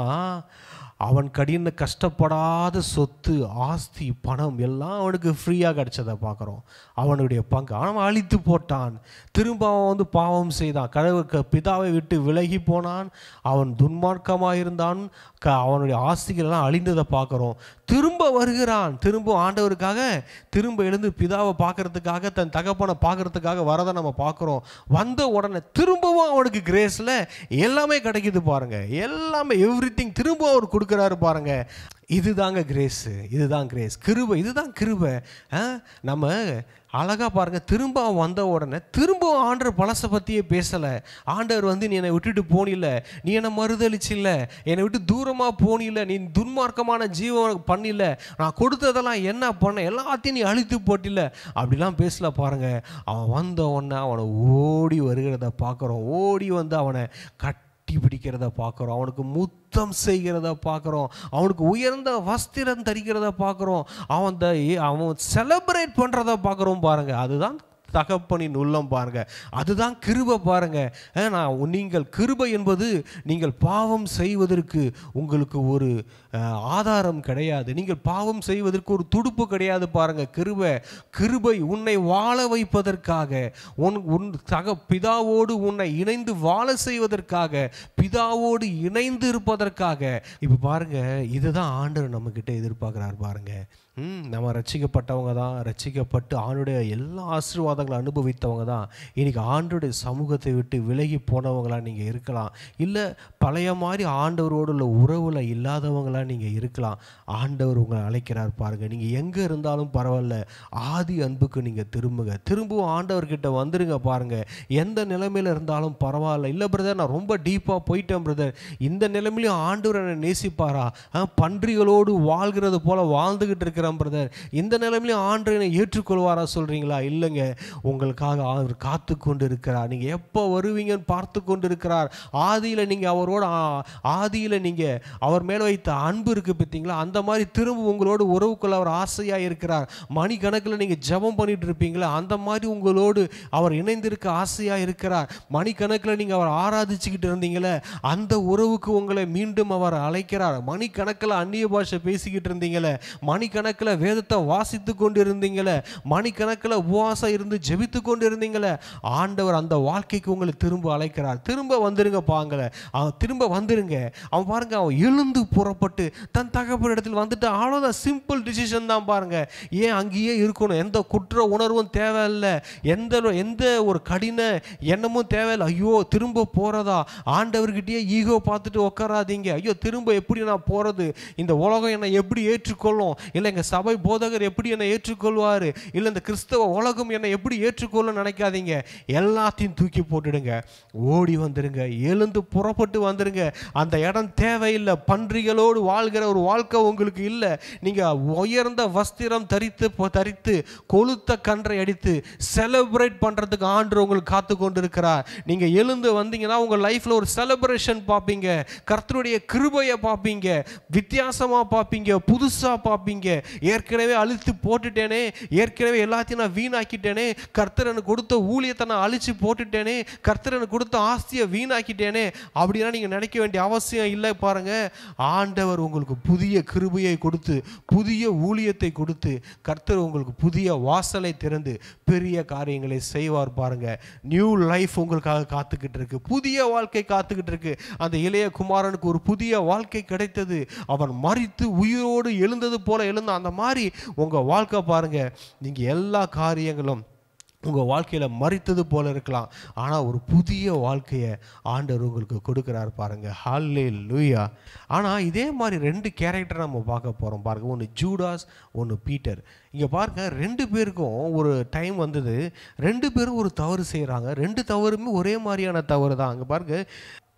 அவன் கடின கஷ்டப்படாத சொத்து ஆஸ்தி பணம் எல்லாம் அவனுக்கு ஃப்ரீயாக கிடைச்சதை பார்க்குறோம் அவனுடைய பங்கு அவன் அழித்து போட்டான் திரும்ப அவன் வந்து பாவம் செய்தான் கடவுள் க- பிதாவை விட்டு விலகி போனான் அவன் துன்மார்க்கமாக இருந்தான் க அவனுடைய ஆஸ்திகள் எல்லாம் அழிந்ததை பார்க்குறோம் திரும்ப வருகிறான் திரும்ப ஆண்டவருக்காக திரும்ப எழுந்து பிதாவை பார்க்கறதுக்காக தன் தகப்பனை பார்க்கறதுக்காக வரதை நம்ம பார்க்குறோம் வந்த உடனே திரும்பவும் அவனுக்கு கிரேஸில் எல்லாமே கிடைக்குது பாருங்க எல்லாமே எவ்ரி திரும்ப அவர் கொடுக்குறாரு பாருங்க இதுதாங்க கிரேஸு இதுதான் கிரேஸ் கிருபை இதுதான் கிருபை ஆ? நம்ம அழகா பாருங்க திரும்ப அவன் வந்த உடனே திரும்ப ஆண்டவர் பழசை பற்றியே பேசலை ஆண்டவர் வந்து நீ என்னை விட்டுட்டு போனில்ல நீ என்னை மறுதளிச்சில்ல என்னை விட்டு தூரமாக போனில்ல நீ துன்மார்க்கமான ஜீவன் பண்ணில்ல நான் கொடுத்ததெல்லாம் என்ன பண்ண எல்லாத்தையும் நீ அழித்து போட்டில்ல அப்படிலாம் பேசல பாருங்க அவன் வந்த உடனே அவனை ஓடி வருகிறத பார்க்குறோம் ஓடி வந்து அவனை கட்டி பிடிக்கிறத பார்க்குறோம் அவனுக்கு முத்தம் செய்கிறத பார்க்குறோம் அவனுக்கு உயர்ந்த வஸ்திரம் தரிக்கிறத பார்க்குறோம் அவன் த அவன் செலிப்ரேட் பண்ணுறத பார்க்குறோம் பாருங்க அதுதான் தகப்பனின் உள்ளம் பாருங்க அதுதான் கிருபை பாருங்க அஹ் நான் நீங்கள் கிருபை என்பது நீங்கள் பாவம் செய்வதற்கு உங்களுக்கு ஒரு அஹ், ஆதாரம் கிடையாது நீங்கள் பாவம் செய்வதற்கு ஒரு துடுப்பு கிடையாது பாருங்க கிருபை கிருபை உன்னை வாழ வைப்பதற்காக உன் உன் சக பிதாவோடு உன்னை இணைந்து வாழ செய்வதற்காக பிதாவோடு இணைந்து இருப்பதற்காக இப்போ பாருங்க இதுதான் ஆண்டவர் நம்ம கிட்ட எதிர்பார்க்கிறார் பாருங்க ம் நம்ம ரட்சிக்கப்பட்டவங்க தான் ரட்சிக்கப்பட்டு ஆண்டுடைய எல்லா ஆசீர்வாதங்களும் அனுபவித்தவங்க தான் இன்னைக்கு ஆண்டுடைய சமூகத்தை விட்டு விலகி போனவங்களா நீங்கள் இருக்கலாம் இல்லை பழைய மாதிரி ஆண்டவரோடு உள்ள உறவில் இல்லாதவங்களா நீங்கள் இருக்கலாம் ஆண்டவர் உங்களை அழைக்கிறார் பாருங்க நீங்கள் எங்கே இருந்தாலும் பரவாயில்ல ஆதி அன்புக்கு நீங்கள் திரும்புங்க திரும்பவும் ஆண்டவர்கிட்ட வந்துருங்க பாருங்க எந்த நிலைமையில இருந்தாலும் பரவாயில்ல இல்லை பிரதர் நான் ரொம்ப டீப்பாக போயிட்டேன் பிரதர் இந்த நிலைமையிலும் ஆண்டவர் என்னை நேசிப்பாரா ஆ, பன்றிகளோடு வாழ்கிறது போல வாழ்ந்துகிட்டு இருக்கிறேன் பிரதர் இந்த நிலைமையிலும் ஆண்டவர் என்னை ஏற்றுக்கொள்வாரா சொல்றீங்களா இல்லைங்க உங்களுக்காக அவர் காத்து கொண்டு இருக்கிறார் நீங்கள் எப்போ வருவீங்கன்னு பார்த்து கொண்டு இருக்கிறார் ஆதியில் நீங்கள் அவரோட ஆ- ஆதியில் நீங்கள் அவர் மேலே வைத்த அன்பு இருக்குது பார்த்தீங்களா அந்த மாதிரி திரும்ப உங்களோடு உறவுக்குள்ள அவர் ஆசையாக இருக்கிறார் மணிக்கணக்கில் நீங்கள் ஜெபம் பண்ணிட்டு இருப்பீங்களா அந்த மாதிரி உங்களோடு அவர் இணைந்திருக்க ஆசையாக இருக்கிறார் மணிக்கணக்கில் நீங்கள் அவர் ஆராதிச்சுக்கிட்டு இருந்தீங்களே அந்த உறவுக்கு உங்களை மீண்டும் அவர் அழைக்கிறார் மணிக்கணக்கில் அந்நிய பாஷை பேசிக்கிட்டு இருந்தீங்களே மணிக்கணக்கில் வேதத்தை வாசித்து கொண்டு இருந்தீங்களே மணிக்கணக்கில் உபவாசம் இருந்து ஜெபித்து கொண்டு இருந்தீங்களே ஆண்டவர் அந்த வாழ்க்கைக்கு உங்களை திரும்ப அழைக்கிறார் திரும்ப வந்துருங்க பாங்களே அவன் திரும்ப வந்துருங்க அவன் பாருங்க அவன் எழுந்து புறப்பட்டு தன் தகப்பன் இடத்தில் வந்துட்டு அவ்வளோதான் சிம்பிள் டிசிஷன் தான் பாருங்க ஏன் அங்கேயே இருக்கணும் எந்த குற்ற உணர்வும் தேவையில்லை எந்த எந்த ஒரு கடின எண்ணமும் தேவையில்லை ஐயோ திரும்ப போகிறதா ஆண்டவர்கிட்டயே ஈகோ பார்த்துட்டு உட்காராதீங்க ஐயோ திரும்ப எப்படி நான் போகிறது இந்த உலகம் என்னை எப்படி ஏற்றுக்கொள்ளும் இல்லை எங்கள் சபை போதகர் எப்படி என்னை ஏற்றுக்கொள்வார் இல்லை இந்த கிறிஸ்தவ உலகம் என்னை எப்படி ஏற்றுக்கொள்ளும் நினைக்காதீங்க எல்லாத்தையும் தூக்கி போட்டுடுங்க ஓடி வந்துருங்க எழுந்து புறப்பட்டு வந்துருங்க அந்த இடம் தேவையில்லை பன்றிகளோடு வாழ்கிற ஒரு வாழ்க்கை உங்களுக்கு இல்லை நீங்கள் உயர்ந்த வஸ்திரம் தரித்து பொ- தரித்து கொளுத்த கன்றை அடித்து செலிப்ரேட் பண்ணுறதுக்கு ஆண்டு உங்களுக்கு காத்து கொண்டு இருக்கிறார் நீங்கள் எழுந்து வந்தீங்கன்னா உங்கள் லைஃப்பில் ஒரு செலிப்ரேஷன் பார்ப்பீங்க கர்த்தருடைய கிருபையை பார்ப்பீங்க வித்தியாசமாக பார்ப்பீங்க புதுசாக பார்ப்பீங்க ஏற்கனவே அழித்து போட்டுட்டேனே ஏற்கனவே எல்லாத்தையும் நான் வீணாக்கிட்டேனே கர்த்தர் எனக்கு கொடுத்த ஊழியத்தை நான் அழிச்சு போட்டுட்டேனே கர்த்தர் எனக்கு கொடுத்த ஆஸ்தியை வீணாக்கிட்டேனே அப்படின்னா நீங்கள் நினைக்க வேண்டிய அவசியம் இல்லை பாருங்க ஆண்டவர் உங்களுக்கு புதிய கிருபையை கொடுத்து புதிய ஊழியத்தை கொடுத்து கர்த்தர் உங்களுக்கு புதிய வாசலை திறந்து பெரிய காரியங்களை செய்வார் பாருங்க நியூ லைஃப் உங்களுக்காக காத்துக்கிட்டு இருக்கு புதிய வாழ்க்கை காத்துக்கிட்டு இருக்கு அந்த இளைய குமாரனுக்கு ஒரு புதிய வாழ்க்கை கிடைத்தது அவன் மரித்து உயிரோடு எழுந்தது போல எழுந்த அந்த மாதிரி உங்க வாழ்க்கை பாருங்க நீங்க எல்லா காரியங்களும் உங்கள் வாழ்க்கையில் மறித்தது போல இருக்கலாம் ஆனால் ஒரு புதிய வாழ்க்கையை ஆண்டவர் உங்களுக்கு கொடுக்குறாரு பாருங்க ஹாலே லூயா ஆனால் இதே மாதிரி ரெண்டு கேரக்டர் நம்ம பார்க்க போகிறோம் பாருங்க ஒன்று ஜூடாஸ் ஒன்று பீட்டர் இங்கே பாருங்க ரெண்டு பேருக்கும் ஒரு டைம் வந்தது ரெண்டு பேரும் ஒரு தவறு செய்கிறாங்க ரெண்டு தவறுமே ஒரே மாதிரியான தவறு தான் அங்கே பாருங்க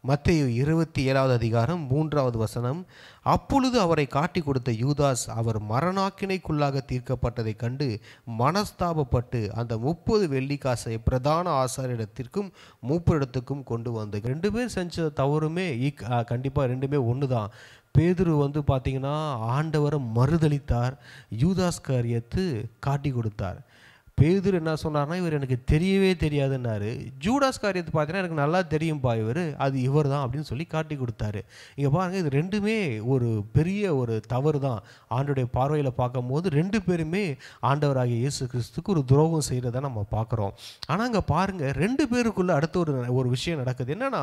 மத்தேயு இருபத்தி ஏழாவது அதிகாரம் மூன்றாவது வசனம் அப்பொழுது அவரை காட்டி கொடுத்த யூதாஸ் அவர் மரணாக்கினைக்குள்ளாக தீர்க்கப்பட்டதைக் கண்டு மனஸ்தாபப்பட்டு அந்த முப்பது வெள்ளிக்காசை பிரதான ஆசாரிடத்திற்கும் மூப்பரிடத்துக்கும் கொண்டு வந்து ரெண்டு பேர் செஞ்ச தவறுமே ஈக் கண்டிப்பாக ரெண்டுமே ஒன்று தான் பேதுரு வந்து பார்த்தீங்கன்னா ஆண்டவரை மறுதளித்தார் யூதாஸ் காரியத்து காட்டி கொடுத்தார் பேதுரு என்ன சொன்னார்னா இவர் எனக்கு தெரியவே தெரியாதுன்னாரு ஜூடாஸ் காரியத்தை பார்த்தீங்கன்னா எனக்கு நல்லா தெரியும்பா இவர் அது இவர் தான் அப்படின்னு சொல்லி காட்டி கொடுத்தாரு இங்கே பாருங்கள் இது ரெண்டுமே ஒரு பெரிய ஒரு தவறு தான் ஆண்டுடைய பார்வையில் பார்க்கும்போது ரெண்டு பேருமே ஆண்டவராகிய இயேசு கிறிஸ்துக்கு ஒரு துரோகம் செய்கிறத நம்ம பார்க்குறோம் ஆனால் அங்கே பாருங்கள் ரெண்டு பேருக்குள்ளே அடுத்த ஒரு ஒரு விஷயம் நடக்குது என்னென்னா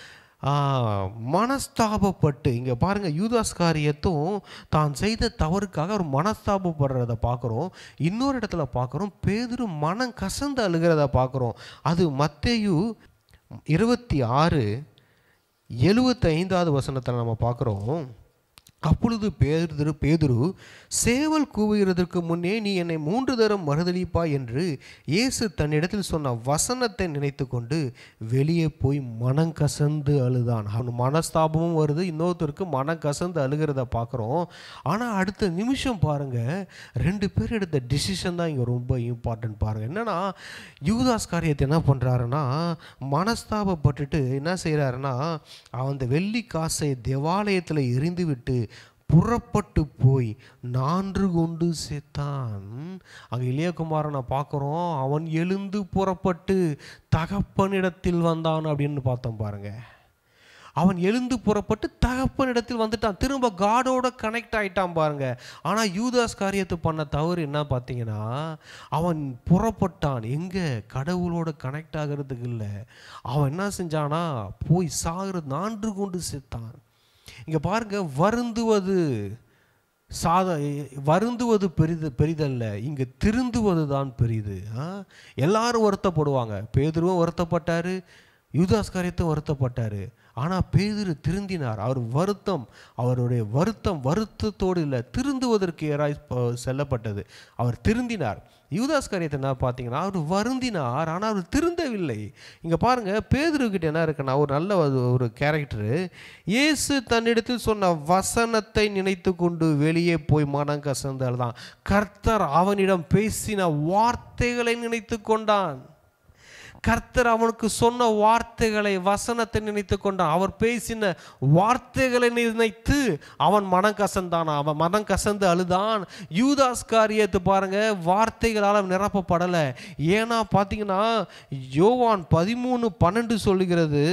மனஸ்தாபப்பட்டு இங்கே பாருங்கள் யூதாஸ் காரியத்தும் தான் செய்த தவறுக்காக ஒரு மனஸ்தாபப்படுறத பார்க்குறோம் இன்னொரு இடத்துல பார்க்குறோம் பேதுரு மனம் கசந்து அழுகிறத பார்க்குறோம் அது மத்தேயு இருபத்தி ஆறு எழுபத்தைந்தாவது வசனத்தில் நம்ம பார்க்குறோம் அப்பொழுது பேதுரு பேதுரு சேவல் கூவுகிறதற்கு முன்னே நீ என்னை மூன்று தரம் மறுதளிப்பா என்று இயேசு தன்னிடத்தில் சொன்ன வசனத்தை நினைத்து கொண்டு வெளியே போய் மனம் கசந்து அழுதான் அவன் மனஸ்தாபமும் வருது இன்னொருத்தருக்கு மனம் கசந்து அழுகிறத பார்க்குறோம் ஆனால் அடுத்த நிமிஷம் பாருங்கள் ரெண்டு பேர் எடுத்த டிசிஷன் தான் இங்கே ரொம்ப இம்பார்ட்டன்ட் பாருங்கள் என்னென்னா யூதாஸ் காரியத்தை என்ன பண்ணுறாருன்னா மனஸ்தாபப்பட்டுட்டு என்ன செய்கிறாருன்னா அந்த வெள்ளி காசை தேவாலயத்தில் எரிந்து விட்டு புறப்பட்டு போய் நான்று கொண்டு சேர்த்தான் அங்கே இளையகுமாரனை பார்க்குறோம் அவன் எழுந்து புறப்பட்டு தகப்பனிடத்தில் வந்தான் அப்படின்னு பார்த்தோம் பாருங்க அவன் எழுந்து புறப்பட்டு தகப்பனிடத்தில் வந்துட்டான் திரும்ப காடோட கனெக்ட் ஆயிட்டான் பாருங்க ஆனால் யூதாஸ் காரியத்தை பண்ண தவறு என்ன பார்த்தீங்கன்னா அவன் புறப்பட்டான் எங்கே கடவுளோட கனெக்ட் ஆகிறதுக்கு இல்லை அவன் என்ன செஞ்சானா போய் சாகிறது நான்று கொண்டு சேர்த்தான் இங்கே பாருங்க வருந்துவது சாத வருந்துவது பெரிது பெரிதல்ல இங்கே திருந்துவது தான் பெரிது ஆ? எல்லாரும் வருத்தப்படுவாங்க பேதுருவும் வருத்தப்பட்டார் யூதாஸ் காரியத்தும் வருத்தப்பட்டார் ஆனால் பேதுரு திருந்தினார் அவர் வருத்தம் அவருடைய வருத்தம் வருத்தத்தோடு இல்லை திருந்துவதற்கு ஏறாய் ப- செல்லப்பட்டது அவர் திருந்தினார் யூதாஸ் காரியத்தை என்ன பார்த்தீங்கன்னா அவர் வருந்தினார் ஆனால் அவர் திருந்தவில்லை இங்கே பாருங்கள் பேதுருக்கிட்ட என்ன இருக்குன்னா ஒரு நல்ல ஒரு- ஒரு கேரக்டரு இயேசு தன்னிடத்தில் சொன்ன வசனத்தை நினைத்து கொண்டு வெளியே போய் மனம் கசந்தால் தான் கர்த்தர் அவனிடம் பேசின வார்த்தைகளை நினைத்து கொண்டான் கர்த்தர் அவனுக்கு சொன்ன வார்த்தைகளை வசனத்தை நினைத்து கொண்டான் அவர் பேசின வார்த்தைகளை நினைத்து அவன் மனம் கசந்தான் அவன் மனம் கசந்து அழுதான் யூதாஸ் காரியத்தை பாருங்க வார்த்தைகளால் நிரப்பப்படலை ஏன்னா பார்த்தீங்கன்னா யோவான் பதிமூணு பன்னெண்டு சொல்லுகிறது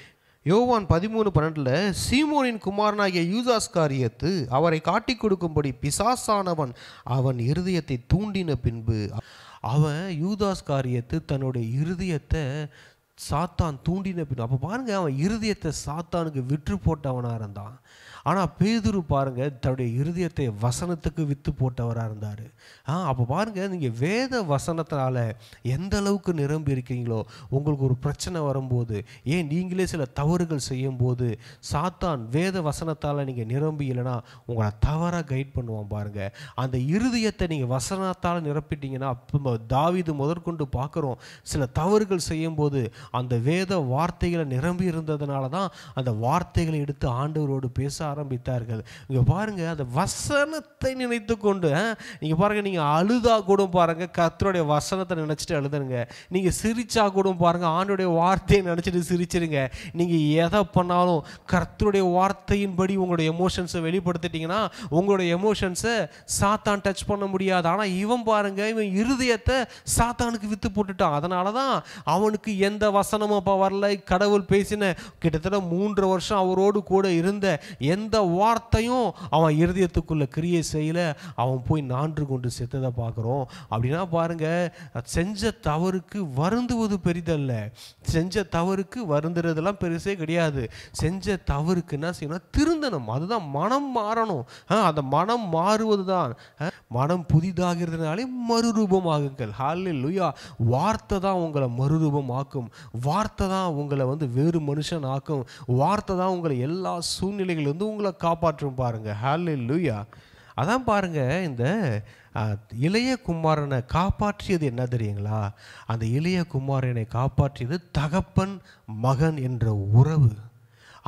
யோவான் பதிமூணு பன்னெண்டில் சீமோனின் குமாரனாகிய யூதாஸ் காரியத்து அவரை காட்டிக் கொடுக்கும்படி பிசாசானவன் அவன் இருதயத்தை தூண்டின பின்பு அவன் யூதாஸ் காரியத்து தன்னுடைய இருதயத்தை சாத்தான் தூண்டின பின் அப்போ பாருங்க அவன் இருதயத்தை சாத்தானுக்கு விற்று போட்டவனாக இருந்தான் ஆனால் பேதுரு பாருங்க தன்னுடைய இருதயத்தை வசனத்துக்கு விற்று போட்டவராக இருந்தார் ஆ அப்போ பாருங்க நீங்கள் வேத வசனத்தினால எந்த அளவுக்கு நிரம்பி இருக்கீங்களோ உங்களுக்கு ஒரு பிரச்சனை வரும்போது ஏன் நீங்களே சில தவறுகள் செய்யும்போது சாத்தான் வேத வசனத்தால் நீங்கள் நிரம்பி இல்லைன்னா உங்களை தவறாக கைட் பண்ணுவான் பாருங்க அந்த இருதயத்தை நீங்கள் வசனத்தால் நிரப்பிட்டீங்கன்னா அப்போ தாவீது முதற்கொண்டு பார்க்குறோம் சில தவறுகள் செய்யும்போது அந்த வேத வார்த்தைகளை நிரம்பி இருந்ததுனால தான் அந்த வார்த்தைகளை எடுத்து ஆண்டவரோடு பேச ஆரம்பித்தார்கள் இங்கே பாருங்க அந்த வசனத்தை நினைத்து கொண்டு நீங்கள் பாருங்க நீங்கள் அழுதா கூட பாருங்க கர்த்தருடைய வசனத்தை நினச்சிட்டு அழுதுருங்க நீங்கள் சிரிச்சா கூட பாருங்க ஆண்டுடைய வார்த்தையை நினச்சிட்டு சிரிச்சிருங்க நீங்கள் எதை பண்ணாலும் கர்த்தருடைய வார்த்தையின்படி உங்களுடைய எமோஷன்ஸை வெளிப்படுத்திட்டீங்கன்னா உங்களுடைய எமோஷன்ஸை சாத்தான் டச் பண்ண முடியாது ஆனால் இவன் பாருங்க இவன் இருதயத்தை சாத்தானுக்கு வித்து போட்டுட்டான் அதனால தான் அவனுக்கு எந்த வசனமும் அப்போ வரல கடவுள் பேசின கிட்டத்தட்ட மூன்று வருஷம் அவரோடு கூட இருந்த எந்த வார்த்தையும் அவன் இருதயத்துக்குள்ள கிரியை செய்யல அவன் போய் நான்று கொண்டு செத்ததை பார்க்குறோம் அப்படின்னா பாருங்க செஞ்ச தவறுக்கு வருந்துவது பெரிதல்ல செஞ்ச தவறுக்கு வருந்துறதெல்லாம் பெருசே கிடையாது செஞ்ச தவறுக்கு என்ன செய்யணும் திருந்தணும் அதுதான் மனம் மாறணும் ஆ, அந்த மனம் மாறுவது தான் மனம் புதிதாகிறதுனாலே மறுரூபமாகுங்கள் ஹாலில் லுயா வார்த்தை தான் உங்களை மறுரூபமாக்கும் வார்த்தை தான் உங்களை வந்து வேறு மனுஷன் ஆக்கும் வார்த்தை தான் உங்களை எல்லா சூழ்நிலைகளிலிருந்து உங்களை காப்பாற்றும் பாருங்க ஹாலில் லுயா அதான் பாருங்க இந்த ஆ, இளைய குமாரனை காப்பாற்றியது என்ன தெரியுங்களா அந்த இளைய குமாரனை காப்பாற்றியது தகப்பன் மகன் என்ற உறவு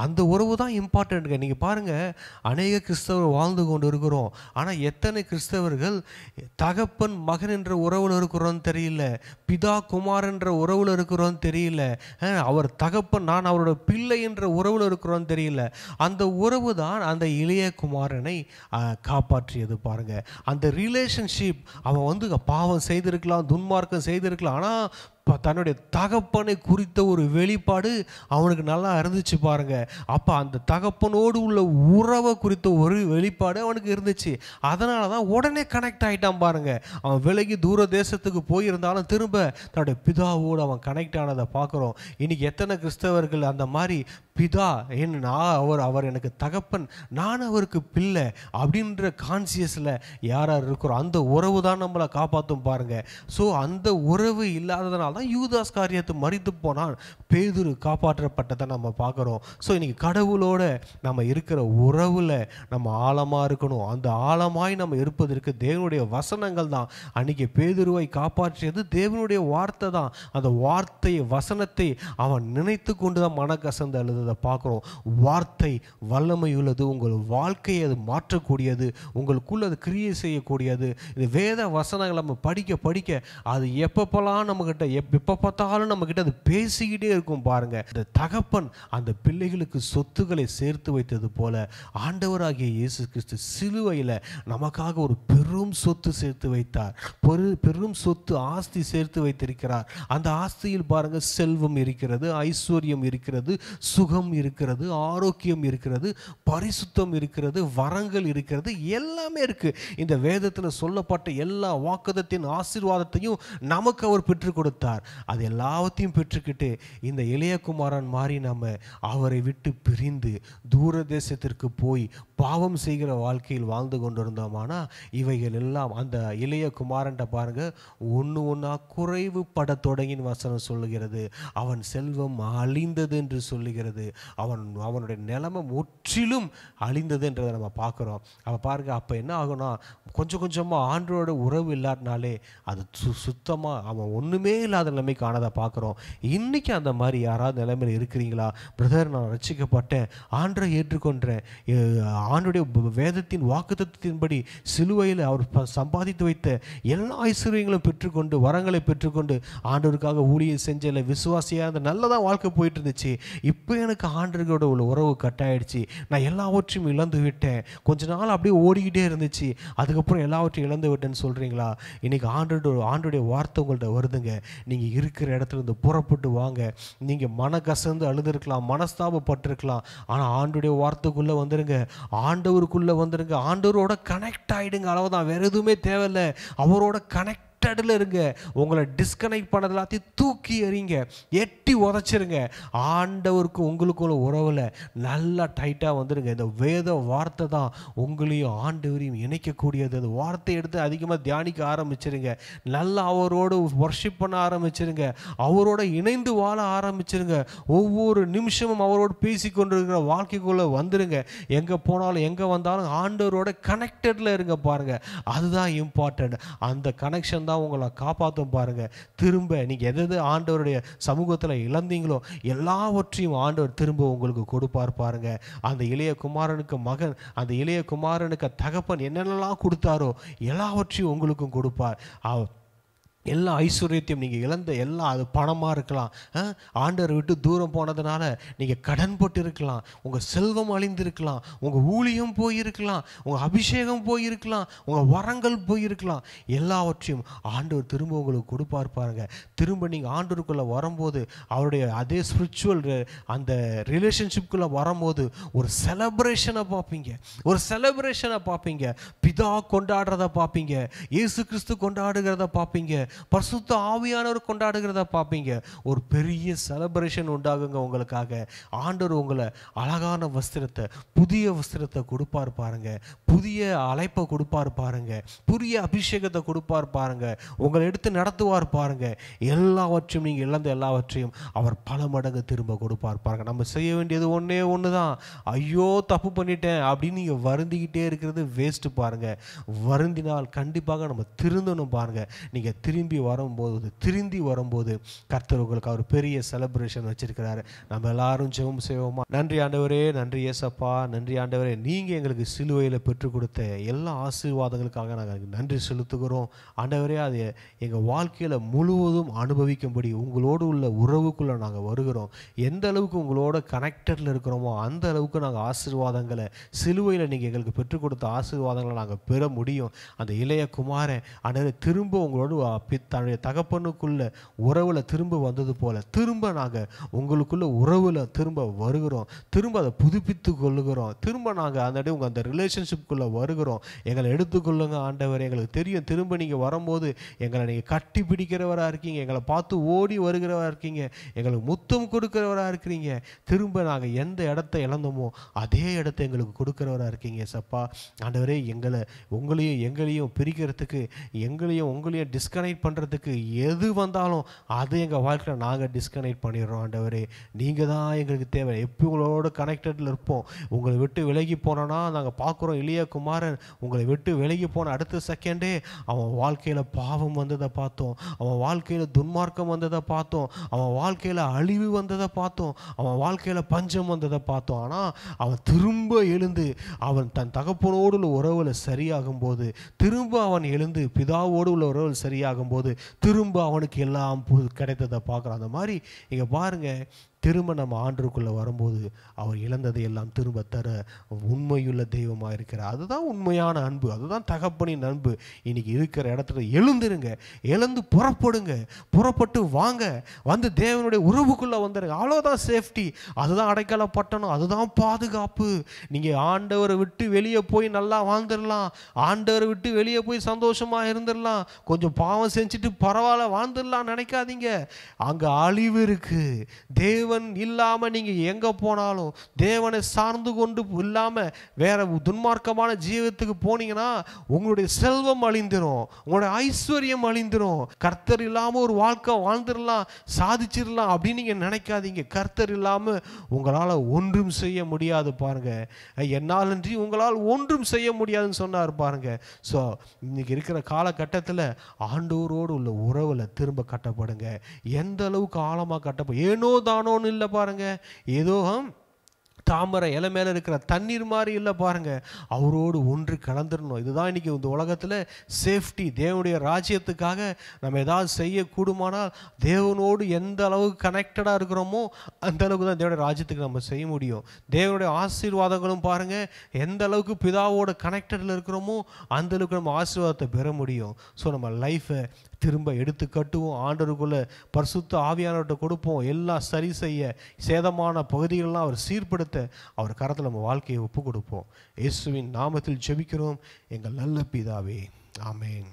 அந்த உறவு தான் இம்பார்ட்டண்ட்டுங்க நீங்கள் பாருங்கள் அநேக கிறிஸ்தவர் வாழ்ந்து கொண்டு இருக்கிறோம் ஆனால் எத்தனை கிறிஸ்தவர்கள் தகப்பன் மகன் என்ற உறவில் இருக்கிறோன்னு தெரியல பிதா குமார் என்ற உறவில் இருக்கிறோன்னு தெரியல அஹ், அவர் தகப்பன் நான் அவரோட பிள்ளை என்ற உறவில் இருக்கிறோன்னு தெரியல அந்த உறவு தான் அந்த இளைய குமாரனை அஹ், காப்பாற்றியது பாருங்க அந்த ரிலேஷன்ஷிப் அவன் வந்து பாவம் செய்திருக்கலாம் துன்மார்க்கம் செய்திருக்கலாம் ஆனால் ப- தன்னுடைய தகப்பனை குறித்த ஒரு வெளிப்பாடு அவனுக்கு நல்லா இருந்துச்சு பாருங்க அப்போ அந்த தகப்பனோடு உள்ள உறவை குறித்த ஒரு வெளிப்பாடு அவனுக்கு இருந்துச்சு அதனால தான் உடனே கனெக்ட் ஆயிட்டான் பாருங்க அவன் விலகி தூர தேசத்துக்கு போயிருந்தாலும் திரும்ப தன்னுடைய பிதாவோடு அவன் கனெக்ட் ஆனதை பார்க்குறோம் இன்னைக்கு எத்தனை கிறிஸ்தவர்கள் அந்த மாதிரி பிதா என் நான் அவர் அவர் எனக்கு தகப்பன் நான் அவருக்கு பிள்ளை அப்படின்ற கான்சியஸில் யார் யார் இருக்கிறோம் அந்த உறவு தான் நம்மளை காப்பாற்றும் பாருங்க ஸோ அந்த உறவு இல்லாததுனால தான் யூதாஸ் காரியத்தை மறித்து போனால் பேதுரு காப்பாற்றப்பட்டதை நம்ம பார்க்குறோம் ஸோ இன்னைக்கு கடவுளோட நம்ம இருக்கிற உறவில் நம்ம ஆழமாக இருக்கணும் அந்த ஆழமாய் நம்ம இருப்பதற்கு தேவனுடைய வசனங்கள் தான் அன்னைக்கு பேதுருவை காப்பாற்றியது தேவனுடைய வார்த்தை தான் அந்த வார்த்தையை வசனத்தை அவன் நினைத்து கொண்டு தான் மனக்கசந்து அழுததை பார்க்குறோம் வார்த்தை வல்லமை உள்ளது உங்கள் வாழ்க்கையை அது மாற்றக்கூடியது உங்களுக்குள்ள அது கிரியை செய்யக்கூடியது இது வேத வசனங்கள் நம்ம படிக்க படிக்க அது எப்பப்பெல்லாம் நம்மக்கிட்ட எப் எப்போ பார்த்தாலும் நம்மக்கிட்ட அது பேசிக்கிட்டே இருக்கும் பாருங்க இந்த தகப்பன் அந்த பிள்ளைகளுக்கு சொத்துக்களை சேர்த்து வைத்தது போல ஆண்டவராகிய இயேசு கிறிஸ்து சிலுவையில் நமக்காக ஒரு பெரும் சொத்து சேர்த்து வைத்தார் பெரு பெரும் சொத்து ஆஸ்தி சேர்த்து வைத்திருக்கிறார் அந்த ஆஸ்தியில் பாருங்க செல்வம் இருக்கிறது ஐஸ்வர்யம் இருக்கிறது சுகம் இருக்கிறது ஆரோக்கியம் இருக்கிறது பரிசுத்தம் இருக்கிறது வரங்கள் இருக்கிறது எல்லாமே இருக்கு இந்த வேதத்தில் சொல்லப்பட்ட எல்லா வாக்குதத்தின் ஆசீர்வாதத்தையும் நமக்கு அவர் பெற்றுக் கொடுத்தார் அது எல்லாத்தையும் பெற்றுக்கிட்டு இந்த இளையகுமாரன் மாதிரி நம்ம அவரை விட்டு பிரிந்து தூர தேசத்திற்கு போய் பாவம் செய்கிற வாழ்க்கையில் வாழ்ந்து கொண்டிருந்தோமானா இவைகள் எல்லாம் அந்த இளைய குமாரன்ட்ட பாருங்க ஒன்று ஒன்றா குறைவுபட தொடங்கின வசனம் சொல்லுகிறது அவன் செல்வம் அழிந்தது என்று சொல்லுகிறது அவன் அவனுடைய நிலைமை முற்றிலும் அழிந்தது என்றதை நம்ம பார்க்குறோம் அவன் பாருங்க அப்போ என்ன ஆகும்னா கொஞ்சம் கொஞ்சமாக ஆண்டோட உறவு இல்லாட்டினாலே அது சு சுத்தமாக அவன் ஒன்றுமே இல்லாத நிலைமைக்கு ஆனதை பார்க்குறோம் இன்னைக்கு அந்த மாதிரி யாராவது நிலைமையில் இருக்கிறீங்களா பிரதர் நான் ரட்சிக்கப்பட்டேன் ஆண்டரை ஏற்றுக்கொண்டேன் எ- ஆண்டுடைய ப- வேதத்தின் வாக்குத்தத்தின்படி சிலுவையில் அவர் ப- சம்பாதித்து வைத்த எல்லா ஐஸ்வர்யங்களும் பெற்றுக்கொண்டு வரங்களை பெற்றுக்கொண்டு ஆண்டவருக்காக ஊழியம் செஞ்சல விசுவாசியாக இருந்த நல்லதாக வாழ்க்கை போயிட்டு இருந்துச்சு இப்போ எனக்கு ஆண்டர்களோட உள்ள உறவு கட்டாயிடுச்சு நான் எல்லாவற்றையும் இழந்து விட்டேன் கொஞ்ச நாள் அப்படியே ஓடிக்கிட்டே இருந்துச்சு அதுக்கப்புறம் எல்லாவற்றையும் இழந்து விட்டேன்னு சொல்கிறீங்களா இன்னைக்கு ஆண்டோட ஆண்டுடைய வார்த்தை உங்கள்ட்ட வருதுங்க நீங்கள் இருக்கிற இடத்துல இருந்து புறப்பட்டு வாங்க நீங்கள் மன கசந்து அழுதுருக்கலாம் மனஸ்தாபப்பட்டிருக்கலாம் ஆனால் ஆண்டுடைய வார்த்தைக்குள்ளே வந்துருங்க ஆண்டவருக்குள்ளே வந்துருங்க ஆண்டவரோட கனெக்ட் ஆகிடுங்க அளவுதான் வேற எதுவுமே தேவையில்லை அவரோட கனெக்ட் கனெக்டடில் இருங்க உங்களை டிஸ்கனெக்ட் பண்ணது எல்லாத்தையும் தூக்கி எறிங்க எட்டி உதச்சிருங்க ஆண்டவருக்கு உங்களுக்குள்ள உறவில் நல்லா டைட்டாக வந்துடுங்க இந்த வேத வார்த்தை தான் உங்களையும் ஆண்டவரையும் இணைக்கக்கூடியது அந்த வார்த்தை எடுத்து அதிகமாக தியானிக்க ஆரம்பிச்சிருங்க நல்லா அவரோடு வர்ஷிப் பண்ண ஆரம்பிச்சிருங்க அவரோட இணைந்து வாழ ஆரம்பிச்சிருங்க ஒவ்வொரு நிமிஷமும் அவரோடு பேசி கொண்டிருக்கிற வாழ்க்கைக்குள்ளே வந்துருங்க எங்கே போனாலும் எங்கே வந்தாலும் ஆண்டவரோட கனெக்டடில் இருங்க பாருங்க அதுதான் இம்பார்ட்டன்ட் அந்த கனெக்ஷன் தான் உங்களை காப்பாற்றும் பாருங்க திரும்ப நீங்கள் எது எது ஆண்டவருடைய சமூகத்தில் இழந்தீங்களோ எல்லாவற்றையும் ஆண்டவர் திரும்ப உங்களுக்கு கொடுப்பார் பாருங்க அந்த இளைய குமாரனுக்கு மகன் அந்த இளைய குமாரனுக்கு தகப்பன் என்னென்னலாம் கொடுத்தாரோ எல்லாவற்றையும் உங்களுக்கும் கொடுப்பார் அவ- எல்லா ஐஸ்வர்யத்தையும் நீங்கள் இழந்த எல்லாம் அது பணமாக இருக்கலாம் ஆ? ஆண்டவரை விட்டு தூரம் போனதுனால நீங்கள் கடன் பட்டு இருக்கலாம் உங்கள் செல்வம் அழிந்திருக்கலாம் உங்கள் ஊழியம் போயிருக்கலாம் உங்கள் அபிஷேகம் போயிருக்கலாம் உங்கள் வரங்கள் போயிருக்கலாம் எல்லாவற்றையும் ஆண்டவர் திரும்ப உங்களுக்கு கொடுப்பார் பாருங்க திரும்ப நீங்கள் ஆண்டவருக்குள்ளே வரும்போது அவருடைய அதே ஸ்பிரிச்சுவல் அந்த ரிலேஷன்ஷிப்குள்ளே வரும்போது ஒரு செலப்ரேஷனை பார்ப்பீங்க ஒரு செலப்ரேஷனை பார்ப்பீங்க பிதா கொண்டாடுறத பார்ப்பீங்க இயேசு கிறிஸ்து கொண்டாடுகிறத பார்ப்பீங்க பரிசுத்த ஆவியானவர் கொண்டாடுகிறத பார்ப்பீங்க ஒரு பெரிய செலப்ரேஷன் உண்டாகுங்க உங்களுக்காக ஆண்டவர் உங்களை அழகான வஸ்திரத்தை புதிய வஸ்திரத்தை கொடுப்பார் பாருங்க புதிய அழைப்பை கொடுப்பார் பாருங்க புதிய அபிஷேகத்தை கொடுப்பார் பாருங்க உங்களை எடுத்து நடத்துவார் பாருங்க எல்லாவற்றையும் நீங்கள் இழந்த எல்லாவற்றையும் அவர் பல மடங்கு திரும்ப கொடுப்பார் பாருங்க நம்ம செய்ய வேண்டியது ஒன்றே ஒன்று தான் ஐயோ தப்பு பண்ணிட்டேன் அப்படின்னு நீங்கள் வருந்திக்கிட்டே இருக்கிறது வேஸ்ட்டு பாருங்க வருந்தினால் கண்டிப்பாக நம்ம திருந்தணும் பாருங்க நீங்கள் திரும்பி திரும்பி வரும்போது திருந்தி வரும்போது கர்த்தர் உங்களுக்கு அவர் பெரிய செலிப்ரேஷன் வச்சிருக்கிறாரு நம்ம எல்லாரும் ஜெபம் செய்வோமா நன்றி ஆண்டவரே நன்றி ஏசப்பா நன்றி ஆண்டவரே நீங்கள் எங்களுக்கு சிலுவையில் பெற்றுக் கொடுத்த எல்லா ஆசீர்வாதங்களுக்காக நாங்கள் நன்றி செலுத்துகிறோம் ஆண்டவரே அது எங்கள் வாழ்க்கையில் முழுவதும் அனுபவிக்கும்படி உங்களோடு உள்ள உறவுக்குள்ளே நாங்கள் வருகிறோம் எந்த அளவுக்கு உங்களோட கனெக்டடில் இருக்கிறோமோ அந்த அளவுக்கு நாங்கள் ஆசீர்வாதங்களை சிலுவையில் நீங்கள் எங்களுக்கு பெற்றுக் கொடுத்த ஆசீர்வாதங்களை நாங்கள் பெற முடியும் அந்த இளைய குமாரன் ஆண்டவரே திரும்ப உங்களோடு அ, பி- தன்னுடைய தகப்பனுக்குள்ள உறவில் திரும்ப வந்தது போல திரும்ப நாங்கள் உங்களுக்குள்ள உறவில் திரும்ப வருகிறோம் திரும்ப அதை புதுப்பித்து கொள்ளுகிறோம் திரும்ப நாங்கள் அந்த உங்கள் அந்த ரிலேஷன்ஷிப்குள்ளே வருகிறோம் எங்களை எடுத்துக்கொள்ளுங்க ஆண்டவர் எங்களுக்கு தெரியும் திரும்ப நீங்கள் வரும்போது எங்களை நீங்கள் கட்டி பிடிக்கிறவராக இருக்கீங்க எங்களை பார்த்து ஓடி வருகிறவராக இருக்கீங்க எங்களுக்கு முத்தம் கொடுக்கிறவராக இருக்கிறீங்க திரும்ப நாங்கள் எந்த இடத்த இழந்தோமோ அதே இடத்த எங்களுக்கு கொடுக்கிறவராக இருக்கீங்க சப்பா ஆண்டவரே எங்களை உங்களையும் எங்களையும் பிரிக்கிறதுக்கு எங்களையும் உங்களையும் டிஸ்கனெக்ட் பண்ணுறதுக்கு எது வந்தாலும் அது எங்கள் வாழ்க்கையில் நாங்கள் டிஸ்கனெக்ட் பண்ணிடுறோம் ஆண்டவரே நீங்கள் தான் எங்களுக்கு தேவை எப்போ உங்களோட கனெக்டடில் இருப்போம் உங்களை விட்டு விலகி போனோன்னா நாங்கள் பார்க்குறோம் இளைய குமாரன் உங்களை விட்டு விலகி போன அடுத்த செகண்டே அவன் வாழ்க்கையில் பாவம் வந்ததை பார்த்தோம் அவன் வாழ்க்கையில் துன்மார்க்கம் வந்ததை பார்த்தோம் அவன் வாழ்க்கையில் அழிவு வந்ததை பார்த்தோம் அவன் வாழ்க்கையில் பஞ்சம் வந்ததை பார்த்தோம் ஆனால் அவன் திரும்ப எழுந்து அவன் தன் தகப்பனோடு உள்ள உறவில் சரியாகும் போது திரும்ப அவன் எழுந்து பிதாவோடு உள்ள உறவில் சரியாகும் போது திரும்ப அவனுக்கு எல்லாம் புது கிடைத்ததை பார்க்குறான் அந்த மாதிரி இங்கே பாருங்க திரும்ப நம்ம ஆண்டருக்குள்ளே வரும்போது அவர் இழந்ததை எல்லாம் திரும்ப தர உண்மையுள்ள தெய்வமாக இருக்கிறார் அதுதான் உண்மையான அன்பு அதுதான் தகப்பனின் அன்பு இன்னைக்கு இருக்கிற இடத்துல எழுந்துருங்க எழுந்து புறப்படுங்க புறப்பட்டு வாங்க வந்து தேவனுடைய உறவுக்குள்ளே வந்துடுங்க அவ்வளோதான் சேஃப்டி அதுதான் அடைக்கல பட்டணம் அதுதான் பாதுகாப்பு நீங்கள் ஆண்டவரை விட்டு வெளியே போய் நல்லா வாழ்ந்துடலாம் ஆண்டவரை விட்டு வெளியே போய் சந்தோஷமாக இருந்துடலாம் கொஞ்சம் பாவம் செஞ்சுட்டு பரவாயில்ல வாழ்ந்துடலாம் நினைக்காதீங்க அங்கே அழிவு இருக்கு தேவன் இல்லாமல் நீங்கள் எங்கே போனாலும் தேவனை சார்ந்து கொண்டு இல்லாமல் வேற துன்மார்க்கமான ஜீவத்துக்கு போனீங்கன்னா உங்களுடைய செல்வம் அழிந்துரும் உங்களுடைய ஐஸ்வர்யம் அழிந்துரும் கர்த்தர் இல்லாமல் ஒரு வாழ்க்கை வாழ்ந்துடலாம் சாதிச்சிடலாம் அப்படின்னு நீங்கள் நினைக்காதீங்க கர்த்தர் இல்லாமல் உங்களால் ஒன்றும் செய்ய முடியாது பாருங்க என்னாலன்றி உங்களால் ஒன்றும் செய்ய முடியாதுன்னு சொன்னார் பாருங்க ஸோ இன்னைக்கு இருக்கிற காலகட்டத்தில் ஆண்டோரோடு உள்ள உறவில் திரும்ப கட்டப்படுங்க எந்த அளவுக்கு ஆழமாக கட்டப்படும் ஏனோ தானோன்னு இல்லை பாருங்க ஏதோ ஹம், தாமரை இலை மேலே இருக்கிற தண்ணீர் மாதிரி இல்லை பாருங்க அவரோடு ஒன்று கலந்துடணும் இதுதான் இன்னைக்கு இந்த உலகத்தில் சேஃப்டி தேவனுடைய ராஜ்யத்துக்காக நம்ம ஏதாவது செய்யக்கூடுமானால் தேவனோடு எந்த அளவுக்கு கனெக்டடாக இருக்கிறோமோ அந்த அளவுக்கு தான் தேவனுடைய ராஜ்யத்துக்கு நம்ம செய்ய முடியும் தேவனுடைய ஆசீர்வாதங்களும் பாருங்க எந்த அளவுக்கு பிதாவோட கனெக்டடில் இருக்கிறோமோ அந்த அளவுக்கு நம்ம ஆசீர்வாதத்தை பெற முடியும் ஸோ நம்ம லைஃப்பை திரும்ப எடுத்து கட்டுவோம் ஆண்டருக்குள்ள பரிசுத்த ஆவியானவர்கிட்ட கொடுப்போம் எல்லாம் சரி செய்ய சேதமான பகுதிகளெல்லாம் அவர் சீர்படுத்த அவர் கரத்தில் நம்ம வாழ்க்கையை ஒப்பு கொடுப்போம் இயேசுவின் நாமத்தில் ஜெபிக்கிறோம் எங்கள் நல்ல பிதாவே ஆமென்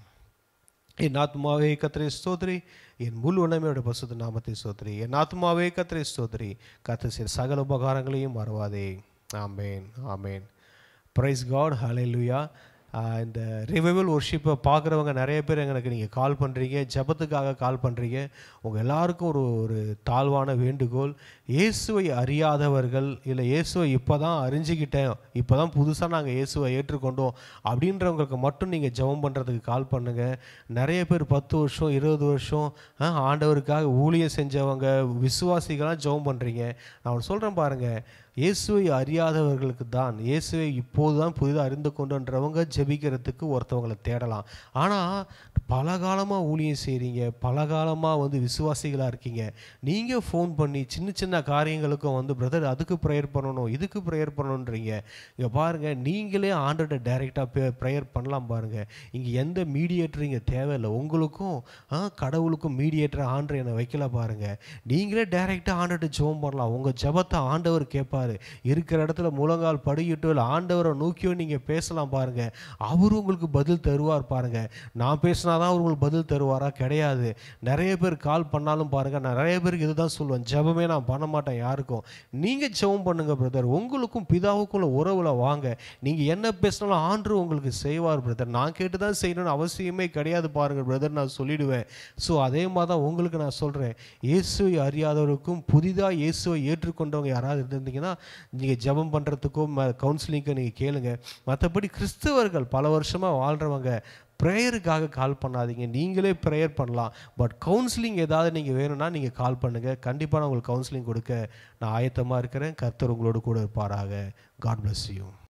என் ஆத்மாவே கத்திரை ஸ்தோத்ரி என் முழு உணமையோட பசுத்த நாமத்தை ஸ்தோத்ரி என் ஆத்மாவே கத்திரை ஸ்தோத்ரி கத்து செய்த சகல உபகாரங்களையும் மறவாதே ஆமேன் ஆமேன் பிரைஸ் காட் ஹalleluya ஆஹ் இந்த ரிவைவல் ஒர்ஷிப்பை பார்க்குறவங்க நிறைய பேர் எனக்கு நீங்கள் கால் பண்ணுறீங்க ஜெபத்துக்காக கால் பண்ணுறீங்க உங்கள் எல்லாருக்கும் ஒரு ஒரு தாழ்வான வேண்டுகோள் இயேசுவை அறியாதவர்கள் இல்லை இயேசுவை இப்போ தான் அறிஞ்சிக்கிட்டேன் இப்போ தான் புதுசாக நாங்கள் இயேசுவை ஏற்றுக்கொண்டோம் அப்படின்றவங்களுக்கு மட்டும் நீங்கள் ஜெபம் பண்ணுறதுக்கு கால் பண்ணுங்கள் நிறைய பேர் பத்து வருஷம் இருபது வருஷம் ஆஹ், ஆண்டவருக்காக ஊழியம் செஞ்சவங்க விசுவாசிகளாம் ஜெபம் பண்ணுறீங்க நான் சொல்கிறேன் பாருங்கள் இயேசுவை அறியாதவர்களுக்கு தான் இயேசுவை இப்போது தான் புதிதாக அறிந்து கொண்டுன்றவங்க ஜெபிக்கிறதுக்கு ஒருத்தவங்களை தேடலாம் ஆனால் பல காலமாக ஊழியம் செய்கிறீங்க பல காலமாக வந்து விசுவாசிகளாக இருக்கீங்க நீங்கள் ஃபோன் பண்ணி சின்ன சின்ன காரியங்களுக்கும் வந்து பிரதர் அதுக்கு ப்ரேயர் பண்ணணும் இதுக்கு ப்ரேயர் பண்ணணுன்றீங்க இங்கே பாருங்கள் நீங்களே ஆண்டர்கிட்ட டைரெக்டாக ப்ரேயர் பண்ணலாம் பாருங்கள் இங்கே எந்த மீடியேட்டர் இங்கே தேவையில்லை உங்களுக்கும் ஆ, கடவுளுக்கும் மீடியேட்டர் ஆண்டர் என்னை வைக்கல பாருங்கள் நீங்களே டைரெக்டாக ஆண்டர்கிட்ட ஜெபம் பண்ணலாம் உங்கள் ஜெபத்தை ஆண்டவர் கேட்பார் இருக்கிற இடத்துல முழங்கால் படிக்கிட்டோ இல்லை ஆண்டவரை நோக்கியோ நீங்கள் பேசலாம் பாருங்கள் அவர் உங்களுக்கு பதில் தருவார் பாருங்கள் நான் பேசினாதான் அவர் உங்களுக்கு பதில் தருவாரா கிடையாது நிறைய பேர் கால் பண்ணாலும் பாருங்கள் நான் நிறைய பேருக்கு இதுதான் சொல்லுவேன் ஜெபமே நான் பண்ண மாட்டேன் யாருக்கும் நீங்கள் ஜெபம் பண்ணுங்க பிரதர் உங்களுக்கும் பிதாவுக்கும் உள்ள உறவுல வாங்க நீங்கள் என்ன பேசினாலும் ஆண்டு உங்களுக்கு செய்வார் பிரதர் நான் கேட்டு தான் செய்யணும்னு அவசியமே கிடையாது பாருங்க பிரதர் நான் சொல்லிடுவேன் ஸோ அதே மாதிரி தான் உங்களுக்கு நான் சொல்கிறேன் இயேசுவை அறியாதவருக்கும் புதிதாக இயேசுவை ஏற்றுக்கொண்டவங்க யாராவது இருந்திருந்தீங்கன்னா நீங்கள் ஜெபம் பண்ணுறதுக்கோ கவுன்சிலிங்க்கோ நீங்கள் கேளுங்க மற்றபடி கிறிஸ்தவர்கள் பல வருஷமாக வாழ்கிறவங்க ப்ரேயருக்காக கால் பண்ணாதீங்க நீங்களே ப்ரேயர் பண்ணலாம் பட் கவுன்சிலிங் ஏதாவது நீங்கள் வேணும்னா நீங்கள் கால் பண்ணுங்கள் கண்டிப்பாக நான் உங்களுக்கு கவுன்சிலிங் கொடுக்க நான் ஆயத்தமாக இருக்கிறேன் கர்த்தர் உங்களோடு கூட இருப்பாராக காட் bless you